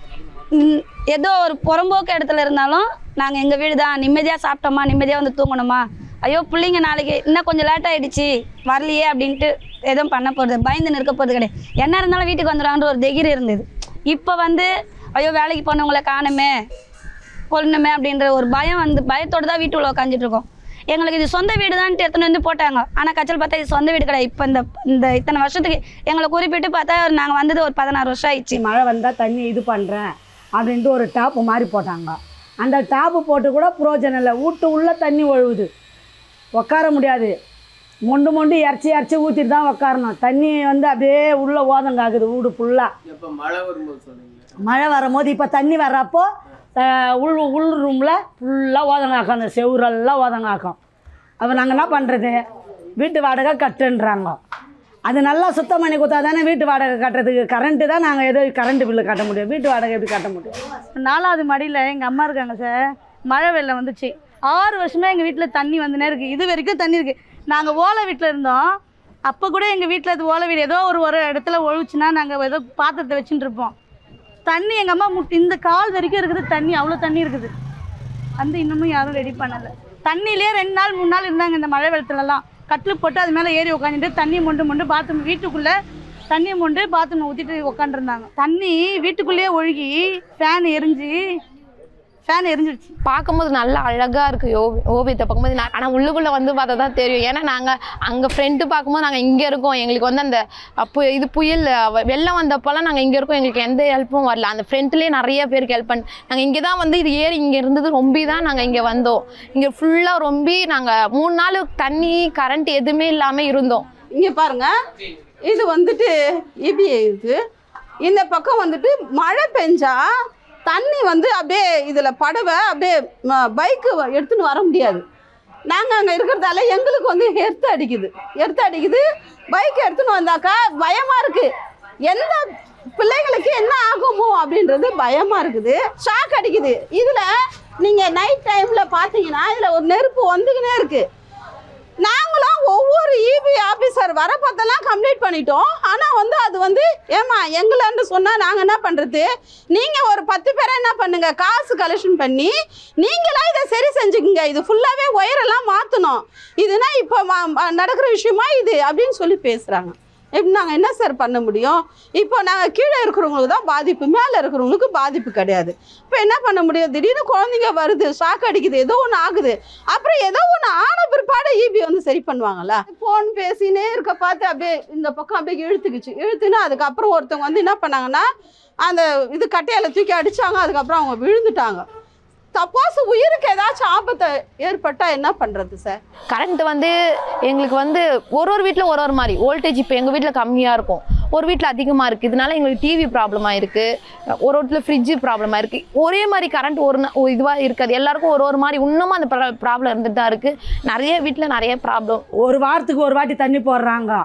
ம், ஏதோ ஒரு புறம்போக்கு இடத்துல இருந்தாலும் நாங்கள் எங்கள் வீடு தான் நிம்மதியாக சாப்பிட்டோமா நிம்மதியாக வந்து தூங்கணுமா ஐயோ பிள்ளைங்க நாளைக்கு இன்னும் கொஞ்சம் லேட் ஆயிடுச்சு வரலையே அப்படின்ட்டு எதுவும் பண்ண போகிறது பயந்து நிற்க போகிறது கிடையாது என்ன இருந்தாலும் வீட்டுக்கு வந்துடுவாங்கன்ற ஒரு திகிர் இருந்தது இப்போ வந்து ஐயோ வேலைக்கு போனவங்கள காணுமே கொல்லணுமே அப்படின்ற ஒரு பயம் வந்து பயத்தோடு தான் வீட்டுக்குள்ள உட்காந்துட்டு இருக்கோம் எங்களுக்கு இது சொந்த வீடு தான் எடுத்துன்னு வந்து போட்டாங்க ஆனால் கச்சல் பார்த்தா இது சொந்த வீடு கிடையாது இப்போ இந்த இந்த இத்தனை வருஷத்துக்கு எங்களை குறிப்பிட்டு பார்த்தா நாங்கள் வந்தது ஒரு பதினாறு வருஷம் ஆயிடுச்சு மழை வந்தால் தண்ணி இது பண்ணுறேன் அப்படின்ட்டு ஒரு டாப்பு மாதிரி போட்டாங்க அந்த டாப்பு போட்டு கூட புரோஜனம் இல்லை வீட்டு உள்ளே தண்ணி ஒழுகுது உட்கார முடியாது மொண்டு மொண்டு இறச்சி இறச்சி ஊற்றிட்டு தான் உட்காரணும் தண்ணி வந்து அப்படியே உள்ளே ஓதங்காகுது வீடு ஃபுல்லாக எப்போ மழை வரும்போது சொன்னீங்க மழை வரும்போது இப்போ தண்ணி வர்றப்போ அஹ், உள் உள் ரூமில் ஃபுல்லாக ஓதங்காக்கம் அந்த செவுரெல்லாம் ஓதங்காக்கம் அப்போ நாங்கள் என்ன பண்ணுறது வீட்டு வாடகை கட்டுன்றாங்க அது நல்லா சுத்தம் பண்ணி கொடுத்தா தானே வீட்டு வாடகை கட்டுறதுக்கு கரண்ட்டு தான் நாங்கள் எதோ கரண்ட் பில்லு கட்ட முடியும் வீட்டு வாடகை எப்படி கட்ட முடியும் நாலாவது மாடியில் எங்கள் அம்மா இருக்காங்க சார் மழை வெள்ளம் வந்துச்சு ஆறு வருஷமா எங்கள் வீட்டில் தண்ணி வந்துனே இருக்குது இது வரைக்கும் தண்ணி இருக்குது நாங்கள் ஓலை வீட்டில் இருந்தோம் அப்போ கூட எங்கள் வீட்டில் அது ஓலை வீடு ஏதோ ஒரு ஒரு இடத்துல ஒழிச்சுன்னா நாங்கள் ஏதோ பாத்திரத்தை வச்சுட்டு இருப்போம் தண்ணி எங்கள் அம்மா முட்டி இந்த கால் வரைக்கும் இருக்குது தண்ணி அவ்வளோ தண்ணி இருக்குது வந்து இன்னமும் யாரும் ரெடி பண்ணலை தண்ணியிலே ரெண்டு நாள் மூணு நாள் இருந்தாங்க இந்த மழை வெள்ளத்துலலாம் கட்டில் போட்டு அது மேலே ஏறி உட்காந்துட்டு தண்ணி மொண்டு மொண்டு பாத்ரூம் வீட்டுக்குள்ளே தண்ணியை மொண்டு பாத்ரூம் ஊற்றிட்டு உட்காந்துருந்தாங்க தண்ணி வீட்டுக்குள்ளேயே ஒழுகி ஃபேன் எரிஞ்சு ஃபேன் எரிஞ்சிடுச்சு பார்க்கும்போது நல்லா அழகாக இருக்குது ஓவி ஓவியத்தை பார்க்கும்போது நான் ஆனால் உள்ளுக்குள்ளே வந்து பார்த்தா தான் தெரியும் ஏன்னா நாங்கள் அங்கே ஃப்ரெண்டு பார்க்கும்போது நாங்கள் இங்கே இருக்கோம் எங்களுக்கு வந்து அந்த அப்போ இது புயல் வ- வெள்ளம் வந்தப்போலாம் நாங்கள் இங்கே இருக்கோம் எங்களுக்கு எந்த ஹெல்ப்பும் வரல அந்த ஃப்ரெண்ட்லேயே நிறைய பேருக்கு ஹெல்ப் பண்ணி நாங்கள் இங்கே தான் வந்து இது ஏறி இங்கே இருந்தது ரொம்பி தான் நாங்கள் இங்கே வந்தோம் இங்கே ஃபுல்லாக ரொம்பி நாங்கள் மூணு நாள் தண்ணி கரண்ட் எதுவுமே இல்லாமல் இருந்தோம் இங்க பாருங்க இது வந்துட்டு இபிஐ இருக்கு இந்த பக்கம் வந்துட்டு மழை பெஞ்சா தண்ணி வந்து அப்படியே இதில் படவை அப்படியே பைக்கு எடுத்துன்னு வர முடியாது நாங்கள் அங்கே இருக்கிறதால எங்களுக்கு வந்து எர்த்து அடிக்குது எர்த்து அடிக்குது பைக் எடுத்துன்னு வந்தாக்கா பயமாக இருக்குது எந்த பிள்ளைங்களுக்கு என்ன ஆகுமோ அப்படின்றது பயமாக இருக்குது ஷாக் அடிக்குது இதில் நீங்கள் நைட் டைமில் பார்த்தீங்கன்னா இதில் ஒரு நெருப்பு வந்துக்கினே இருக்குது நாங்களும் ஒவ்வொரு இபி ஆஃபீஸர் வர பார்த்தெல்லாம் கம்ப்ளீட் பண்ணிட்டோம் ஆனால் வந்து அது வந்து ஏமா எங்களான்னு சொன்னால் நாங்கள் என்ன பண்ணுறது நீங்கள் ஒரு பத்து பேரை என்ன பண்ணுங்க காசு கலெக்ஷன் பண்ணி நீங்களா இதை சரி செஞ்சுக்குங்க இது ஃபுல்லாகவே ஒயரெல்லாம் மாற்றணும் இதுனா இப்போ நடக்கிற விஷயமா இது அப்படின்னு சொல்லி பேசுகிறாங்க எப்படி நாங்கள் என்ன சார் பண்ண முடியும் இப்போ நாங்கள் கீழே இருக்கிறவங்களுக்கு தான் பாதிப்பு மேலே இருக்கிறவங்களுக்கு பாதிப்பு கிடையாது இப்போ என்ன பண்ண முடியும் திடீர்னு குழந்தைங்க வருது ஷாக் அடிக்குது ஏதோ ஒன்று ஆகுது அப்புறம் ஏதோ ஒன்று ஆன பிற்பாடு ஈபி வந்து சரி பண்ணுவாங்கல்ல ஃபோன் பேசினே இருக்க பார்த்து அப்படியே இந்த பக்கம் அப்படியே இழுத்துக்குச்சு இழுத்துன்னு அதுக்கப்புறம் ஒருத்தவங்க வந்து என்ன பண்ணாங்கன்னா அந்த இது கட்டையால் தூக்கி அடிச்சாங்க அதுக்கப்புறம் அவங்க விழுந்துட்டாங்க சப்போஸ் உயிருக்கு ஏதாச்சும் ஆபத்து ஏற்பட்டால் என்ன பண்ணுறது சார் கரண்ட் வந்து எங்களுக்கு வந்து ஒரு ஒரு வீட்டில் ஒரு ஒரு மாதிரி வோல்டேஜ் இப்போ எங்கள் வீட்டில் கம்மியாக இருக்கும் ஒரு வீட்டில் அதிகமாக இருக்குது இதனால எங்களுக்கு டிவி ப்ராப்ளமாக இருக்குது ஒரு வீட்டில் ஃப்ரிட்ஜு ப்ராப்ளமாக இருக்குது ஒரே மாதிரி கரண்ட் ஒரு இதுவாக இருக்காது எல்லாருக்கும் ஒரு ஒரு மாதிரி இன்னமும் அந்த ப்ராப்ளம் இருந்துட்டு தான் இருக்குது நிறைய வீட்டில் நிறைய ப்ராப்ளம் ஒரு வாரத்துக்கு ஒரு வாட்டி தண்ணி போடுறாங்க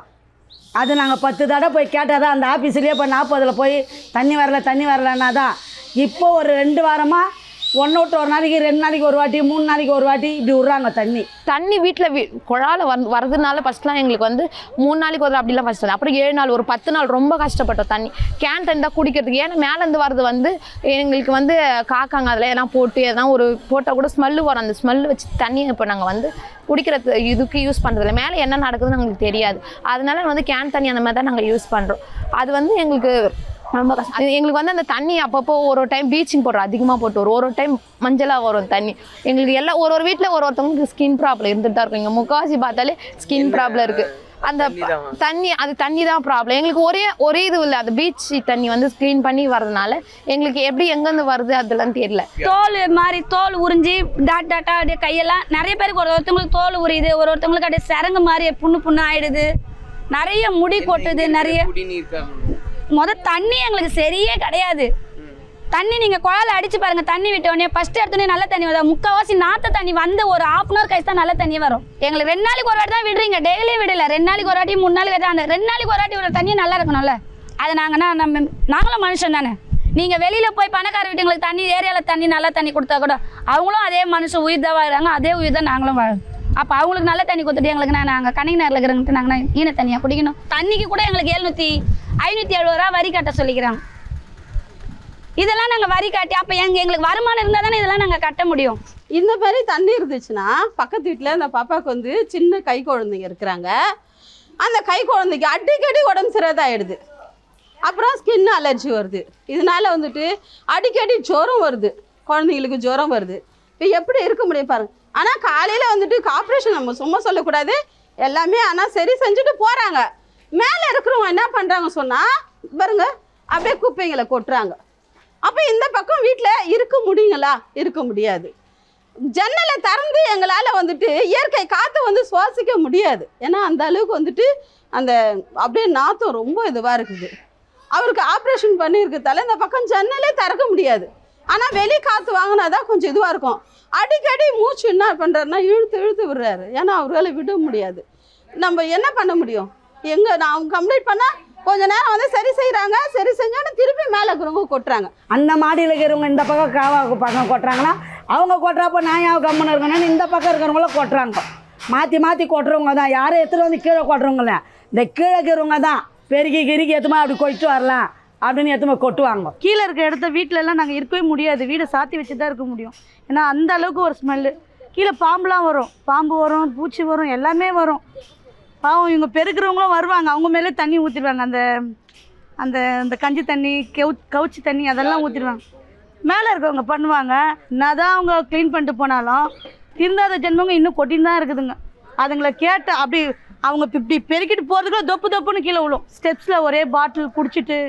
அது நாங்கள் பத்து தடவை போய் கேட்டால் தான் அந்த ஆஃபீஸ்லேயே இப்போ நாற்பதில் போய் தண்ணி வரல தண்ணி வரலன்னா தான் இப்போ ஒரு ரெண்டு வாரமாக ஒன்று விட்டு ஒரு நாளைக்கு ரெண்டு நாளைக்கு ஒரு வாட்டி மூணு நாளைக்கு ஒரு வாட்டி இப்படி விட்றாங்க தண்ணி தண்ணி வீட்டில் வீ குழால வந்து வரதுனால ஃபஸ்ட்லாம் எங்களுக்கு வந்து மூணு நாளைக்கு ஒரு அப்படிலாம் ஃபஸ்ட் அப்புறம் ஏழு நாள் ஒரு பத்து நாள் ரொம்ப கஷ்டப்பட்டோம் தண்ணி கேன் தண்ணி தான் குடிக்கிறதுக்கு ஏன்னா மேலேருந்து வரது வந்து எங்களுக்கு வந்து காக்காங்க அதில் எதனா போட்டு எதனா ஒரு போட்டால் கூட ஸ்மெல்லு வரும் அந்த ஸ்மெல்லு வச்சு தண்ணியை இப்போ நாங்கள் வந்து குடிக்கிறது இதுக்கு யூஸ் பண்ணுறதில்ல மேலே என்ன நடக்குதுன்னு எங்களுக்கு தெரியாது அதனால வந்து கேன் தண்ணி அந்த மாதிரி தான் நாங்கள் யூஸ் பண்ணுறோம் அது வந்து எங்களுக்கு ரொம்ப கஷ்டம் அது எங்களுக்கு வந்து அந்த தண்ணி அப்பப்போ ஒரு ஒரு டைம் ப்ளீச்சிங் போடுறோம் அதிகமாக போட்டு வரும் ஒரு ஒரு டைம் மஞ்சளாக வரும் தண்ணி எங்களுக்கு எல்லாம் ஒரு ஒரு வீட்டில் ஒரு ஒருத்தவங்களுக்கு ஸ்கின் ப்ராப்ளம் இருந்துட்டு தான் இருக்கும் இங்கே முக்காவாசி பார்த்தாலே ஸ்கின் ப்ராப்ளம் இருக்குது அந்த ப- தண்ணி அது தண்ணி தான் ப்ராப்ளம் எங்களுக்கு ஒரே ஒரே இது இல்லை அந்த பீச் தண்ணி வந்து க்ளீன் பண்ணி வரதுனால எங்களுக்கு எப்படி எங்கேருந்து வருது அதெல்லாம் தெரியல தோல் மாதிரி தோல் உறிஞ்சி டாட் டாட்டா அப்படியே கையெல்லாம் நிறைய பேருக்கு ஒரு ஒருத்தவங்களுக்கு தோல் உரியுது ஒரு ஒருத்தவங்களுக்கு அப்படியே சரங்கு மாதிரி புண்ணு புண்ணு ஆயிடுது நிறைய முடி கொட்டுது நிறைய குடிநீர் காரணம் முத தண்ணி எங்களுக்கு சரியே கிடையாது தண்ணி நீங்கள் குழால அடிச்சு பாருங்க தண்ணி விட்ட உடனே ஃபர்ஸ்ட் எடுத்தோடனே நல்ல தண்ணி வரும் முக்கால்வாசி நாத்த தண்ணி வந்து ஒரு ஹாஃப் அன் ஹவர் கழிச்சு தான் நல்ல தண்ணி வரும் எங்களுக்கு ரெண்டு நாளைக்கு ஒரு வாட்டி தான் விடுறீங்க டெய்லி விடல ரெண்டு நாளைக்கு ஒரு வாட்டி மூணு நாளைக்கு ஒரு வாட்டி, அந்த ரெண்டு நாளைக்கு ஒரு வாட்டி விடுற தண்ணி நல்லா இருக்கணும்ல அது நாங்கன்னா நம்ம நாங்களும் மனுஷன் தானே நீங்கள் வெளியில் போய் பணக்கார வீட்டுங்களுக்கு தண்ணி ஏரியாவில் தண்ணி நல்ல தண்ணி கொடுத்தா கூட அவங்களும் அதே மனுஷன் உயிர் தான் வாழ்கிறாங்க அதே உயிர் தான் நாங்களும் வாழும் அப்போ அவங்களுக்கு நல்ல தண்ணி கொடுத்துட்டு எங்களுக்கு நான் நாங்கள் கணினரில் இருக்கிறவங்கிட்ட நாங்கள் ஈன தண்ணியாக குடிக்கணும் தண்ணிக்கு கூட எங்களுக்கு எழுநூற்றி ஐநூற்றி எழுபது ரூபா வரி கட்ட சொல்லிக்கிறாங்க இதெல்லாம் நாங்கள் வரி காட்டி அப்போ எங்க எங்களுக்கு வருமானம் இருந்தால் தானே இதெல்லாம் நாங்கள் கட்ட முடியும் இந்த மாதிரி தண்ணி இருந்துச்சுன்னா பக்கத்து வீட்டில் இந்த பாப்பாவுக்கு வந்து சின்ன கை குழந்தைங்க இருக்கிறாங்க அந்த கை குழந்தைக்கு அடிக்கடி உடம்பு சரியாதாயிடுது அப்புறம் ஸ்கின் அலர்ஜி வருது இதனால வந்துட்டு அடிக்கடி ஜுரம் வருது குழந்தைங்களுக்கு ஜுரம் வருது இப்போ எப்படி இருக்க முடியும் பாருங்க ஆனால் காலையில் வந்துட்டு கார்ப்பரேஷன் நம்ம சும்மா சொல்லக்கூடாது எல்லாமே ஆனால் சரி செஞ்சுட்டு போகிறாங்க மேலே இருக்கிறவங்க என்ன பண்ணுறாங்க சொன்னால் பாருங்க அப்படியே குப்பைங்களை கொட்டுறாங்க அப்போ இந்த பக்கம் வீட்டில் இருக்க முடியுங்களா இருக்க முடியாது ஜன்னலை திறந்து எங்களால் வந்துட்டு இயற்கை காற்றை வந்து சுவாசிக்க முடியாது ஏன்னா அந்த அளவுக்கு வந்துட்டு அந்த அப்படியே நாத்தம் ரொம்ப இதுவாக இருக்குது அவருக்கு ஆப்ரேஷன் பண்ணியிருக்கதால இந்த பக்கம் ஜன்னலே திறக்க முடியாது ஆனால் வெளி காற்று வாங்கினா தான் கொஞ்சம் இதுவாக இருக்கும் அடிக்கடி மூச்சு என்ன பண்ணுறாருன்னா இழுத்து இழுத்து விடுறாரு ஏன்னா அவரால் விட முடியாது நம்ம என்ன பண்ண முடியும் எங்கே நான் கம்ப்ளீட் பண்ணால் கொஞ்ச நேரம் வந்து சரி செய்கிறாங்க சரி செஞ்சோன்னு திருப்பி மேலே இருக்கிறவங்க கொட்டுறாங்க அந்த மாடியில் இருக்கிறவங்க இந்த பக்கம் காவா பக்கம் கொட்டுறாங்கன்னா அவங்க கொட்டுறப்போ நான் ஏன் கம்முன்னு இருக்கணும்னு இந்த பக்கம் இருக்கிறவங்கள கொட்டுறாங்க மாற்றி மாற்றி கொட்டுறவங்க தான் யாரும் எடுத்துகிட்டு வந்து கீழே கொட்டுறவங்கள இந்த கீழே இருக்கிறவங்க தான் பெருக்கி கிருக்கி எத்துமா அப்படி கொயிட்டு வரலாம் அப்படின்னு எத்துமா கொட்டுவாங்க கீழே இருக்க இடத்த வீட்ல எல்லாம் நாங்கள் இருக்கவே முடியாது வீடை சாத்தி வச்சு தான் இருக்க முடியும் ஏன்னா அந்த அளவுக்கு ஒரு ஸ்மெல்லு கீழே பாம்புலாம் வரும் பாம்பு வரும் பூச்சி வரும் எல்லாமே வரும் பாவம் இவங்க பெருக்கிறவங்களும் வருவாங்க அவங்க மேலே தண்ணி ஊற்றிடுவாங்க அந்த அந்த அந்த கஞ்சி தண்ணி கெவு கவுச்சி தண்ணி அதெல்லாம் ஊற்றிடுவாங்க மேலே இருக்கவங்க பண்ணுவாங்க என்னதான் அவங்க க்ளீன் பண்ணிட்டு போனாலும் திருந்தாத ஜென்மங்க இன்னும் கொட்டின்னு தான் இருக்குதுங்க அதுங்களை கேட்ட அப்படி அவங்க இப்ப இப்படி பெருக்கிட்டு போகிறதுக்குள்ள தொப்பு தொப்புன்னு கீழே விழும் ஸ்டெப்ஸில் ஒரே பாட்டில் குடிச்சிட்டு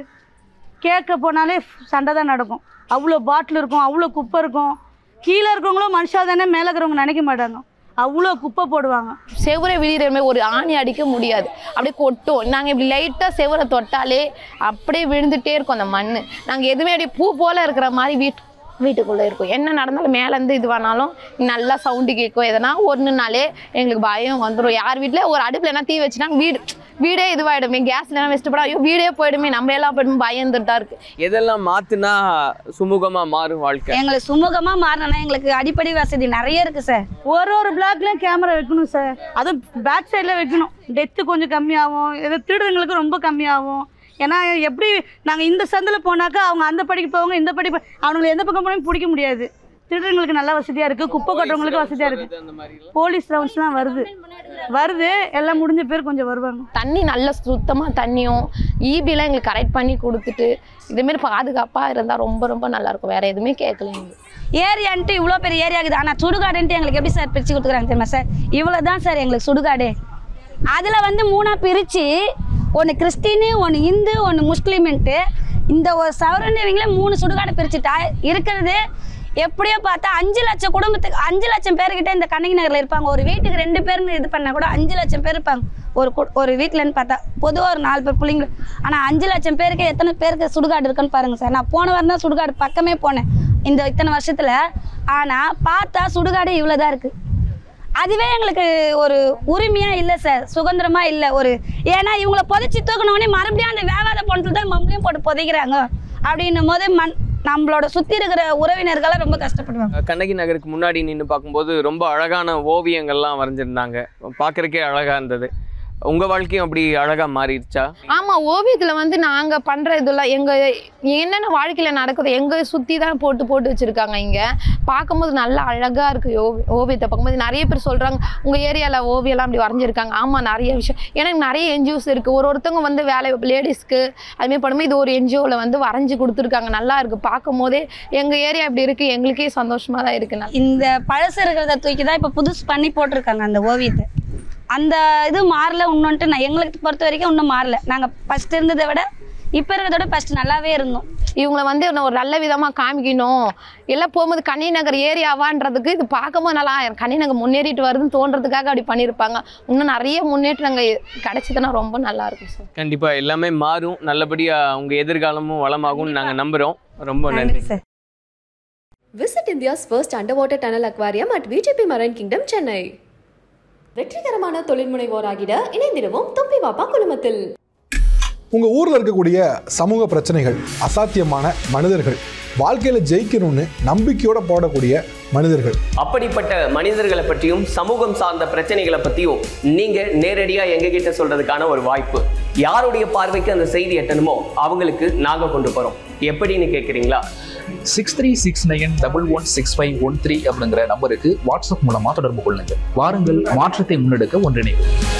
கேட்க போனாலே சண்டை தான் நடக்கும் அவ்வளோ பாட்டில் இருக்கும் அவ்வளோ குப்பை இருக்கும் கீழே இருக்கவங்களும் மனுஷா தானே மேலே இருக்கிறவங்க நினைக்க மாட்டாங்க அவ்வளோ குப்பை போடுவாங்க செவரை விழிகிற மாதிரி ஒரு ஆணி அடிக்க முடியாது அப்படியே கொட்டும் நாங்கள் இப்படி லைட்டாக செவரை தொட்டாலே அப்படியே விழுந்துட்டே இருக்கும் அந்த மண் நாங்கள் எதுவுமே அப்படியே பூ போல் இருக்கிற மாதிரி வீட்டு வீட்டுக்குள்ளே இருக்கும் என்ன நடந்தாலும் மேலேருந்து இது பண்ணாலும் நல்லா சவுண்டு கேட்கும் எதனா ஒன்றுனாலே எங்களுக்கு பயம் வந்துடும் யார் வீட்டில் ஒரு அடுப்பில் என்ன தீ வச்சுனா வீடு வீடே இதுவாகிடுமே கேஸ்லாம் வச்சுட்டு போட ஐயோ வீடே போயிடுமே நம்ம எல்லாம் போயிடுமே பயந்துட்டு தான் இருக்குது எதெல்லாம் மாத்துனா சுமூகமா மாறும் வாழ்க்கை எங்களுக்கு சுமூகமாக மாறினா எங்களுக்கு அடிப்படை வசதி நிறைய இருக்குது சார் ஒரு ஒரு பிளாக்லையும் கேமரா வைக்கணும் சார் அதுவும் பேக் சைடில் வைக்கணும் டெத்து கொஞ்சம் கம்மியாகும் எது திருடுறவங்களுக்கு ரொம்ப கம்மியாகும் ஏன்னா எப்படி நாங்கள் இந்த சந்தில் போனாக்கா அவங்க அந்த படிக்கு போவாங்க இந்த படி போ- அவனுங்களை எந்த பக்கம் போனாலும் பிடிக்க முடியாது திருடுறவங்களுக்கு நல்ல வசதியாக இருக்குது குப்பை கொட்டுறவங்களுக்கு வசதியாக இருக்குது அந்த மாதிரி போலீஸ் ரவுண்ட்ஸ்லாம் வருது வருது எல்லாம் முடிஞ்ச பேர் கொஞ்சம் வருவாங்க தண்ணி நல்ல சுத்தமாக தண்ணியும் ஈபிலாம் எங்களுக்கு கரெக்ட் பண்ணி கொடுத்துட்டு இதேமாரி பாதுகாப்பாக இருந்தால் ரொம்ப ரொம்ப நல்லாயிருக்கும் வேறு எதுவுமே கேட்கல எங்களுக்கு ஏரியான்ட்டு இவ்வளோ பெரிய ஏரியா இருக்குது ஆனால் சுடுகாடுன்ட்டு எங்களுக்கு எப்படி சார் பிரித்து கொடுத்துக்குறாங்க தெரியுமா சார் இவ்வளோ தான் சார் எங்களுக்கு சுடுகாடு அதில் வந்து மூணாக பிரித்து ஒன்று கிறிஸ்டினு ஒன்று இந்து ஒன்று முஸ்லீம்ன்ட்டு இந்த ஒரு சவரண்டிவிங்களே மூணு சுடுகாடு பிரிச்சுட்டா இருக்கிறது எப்படியோ பார்த்தா அஞ்சு லட்சம் குடும்பத்துக்கு அஞ்சு லட்சம் பேர்கிட்ட இந்த கண்ணகி நகரில் இருப்பாங்க ஒரு வீட்டுக்கு ரெண்டு பேர்னு இது பண்ணால் கூட அஞ்சு லட்சம் பேர் இருப்பாங்க ஒரு கு- ஒரு வீட்டிலன்னு பார்த்தா பொதுவாக ஒரு நாலு பேர் பிள்ளைங்க ஆனால் அஞ்சு லட்சம் பேருக்கு எத்தனை பேருக்கு சுடுகாடு இருக்குன்னு பாருங்கள் சார் நான் போன வாரம் தான் சுடுகாடு பக்கமே போனேன் இந்த இத்தனை வருஷத்தில் ஆனால் பார்த்தா சுடுகாடு இவ்வளோ தான் இருக்குது அதுவே எங்களுக்கு ஒரு உரிமையாக இல்லை சார் சுதந்திரமாக இல்லை ஒரு ஏன்னா இவங்கள புதைச்சி தூக்கினோடனே மறுபடியும் அந்த வேகாத பணத்தில் தான் மறுபடியும் போட்டு புதைக்கிறாங்க அப்படின்னும் போது மண் நம்மளோட சுற்றி இருக்கிற உறவினர்கள்லாம் ரொம்ப கஷ்டப்படுவாங்க கண்ணகி நகருக்கு முன்னாடி நின்று பார்க்கும்போது ரொம்ப அழகான ஓவியங்கள்லாம் வரைஞ்சிருந்தாங்க பார்க்கறக்கே அழகா இருந்தது உங்க வாழ்க்கையும் அப்படி அழகா மாறிடுச்சா ஆமாம் ஓவியத்தில் வந்து நாங்கள் பண்ணுற இதெல்லாம் எங்கள் என்னென்ன வாழ்க்கையில் நடக்குது எங்கள் சுற்றி தான் போட்டு போட்டு வச்சுருக்காங்க இங்கே பார்க்கும்போது நல்லா அழகாக இருக்குது ஓவி ஓவியத்தை பார்க்கும்போது நிறைய பேர் சொல்கிறாங்க உங்கள் ஏரியாவில் ஓவியம்லாம் அப்படி வரைஞ்சிருக்காங்க ஆமாம் நிறைய விஷயம் எனக்கு நிறைய என்ஜிஓஸ் இருக்குது ஒரு ஒருத்தவங்க வந்து வேலை லேடிஸ்க்கு அதுமாரி பண்ணும்போது இது ஒரு என்ஜிஓவில் வந்து வரைஞ்சி கொடுத்துருக்காங்க நல்லா இருக்குது பார்க்கும் போதே எங்கள் ஏரியா இப்படி இருக்குது எங்களுக்கே சந்தோஷமாக தான் இருக்குது நல்லா இந்த பழசு இருக்கிறத தூக்கி தான் இப்போ புதுசு பண்ணி போட்டிருக்காங்க அந்த ஓவியத்தை அந்த இது மாறல இன்னொன்ட்டு நான் எங்களுக்கு பொறுத்த வரைக்கும் இன்னும் மாறல நாங்கள் ஃபஸ்ட் இருந்ததை விட இப்போ இருக்கிறத விட ஃபஸ்ட் நல்லாவே இருந்தோம் இவங்களை வந்து இன்னும் ஒரு நல்ல விதமாக காமிக்கணும் எல்லாம் போகும்போது கன்னிநகர் ஏரியாவான்றதுக்கு இது பார்க்கும்போது நல்லா கன்னிநகர் முன்னேறிட்டு வருதுன்னு தோன்றதுக்காக அப்படி பண்ணியிருப்பாங்க இன்னும் நிறைய முன்னேற்றங்கள் கிடைச்சதுன்னா ரொம்ப நல்லா இருக்கும் சார் கண்டிப்பா எல்லாமே மாறும் நல்லபடியா உங்க எதிர்காலமும் வளமாகும்னு நாங்க நம்புறோம் ரொம்ப நன்றி நன்றி sir Visit India's first underwater tunnel aquarium at VGP Marine Kingdom, Chennai. வெற்றிகரமான தொழில் முனைவோராகிட இணைந்திடுவோம் தொப்பி வாப்பா குழுமத்தில் உங்க ஊர்ல இருக்கக்கூடிய சமூக பிரச்சனைகள் அசாத்தியமான மனிதர்கள் வாழ்க்கையில ஜெயிக்கணும்னு நம்பிக்கையோட போடக்கூடிய மனிதர்கள் அப்படிப்பட்ட மனிதர்களை பற்றியும் சமூகம் சார்ந்த பிரச்சனைகளை பற்றியும் நீங்க நேரடியா எங்ககிட்ட சொல்றதுக்கான ஒரு வாய்ப்பு யாருடைய பார்வைக்கு அந்த செய்தி எட்டணுமோ அவங்களுக்கு நாங்க கொண்டு போறோம் எப்படின்னு கேக்குறீங்களா six three six nine double one six five one three அப்படிங்கிற நம்பருக்கு வாட்ஸ்அப் மூலமா தொடர்பு கொள்ளுங்கள் வாருங்கள் மாற்றத்தை முன்னெடுக்க ஒன்றிணைவோம்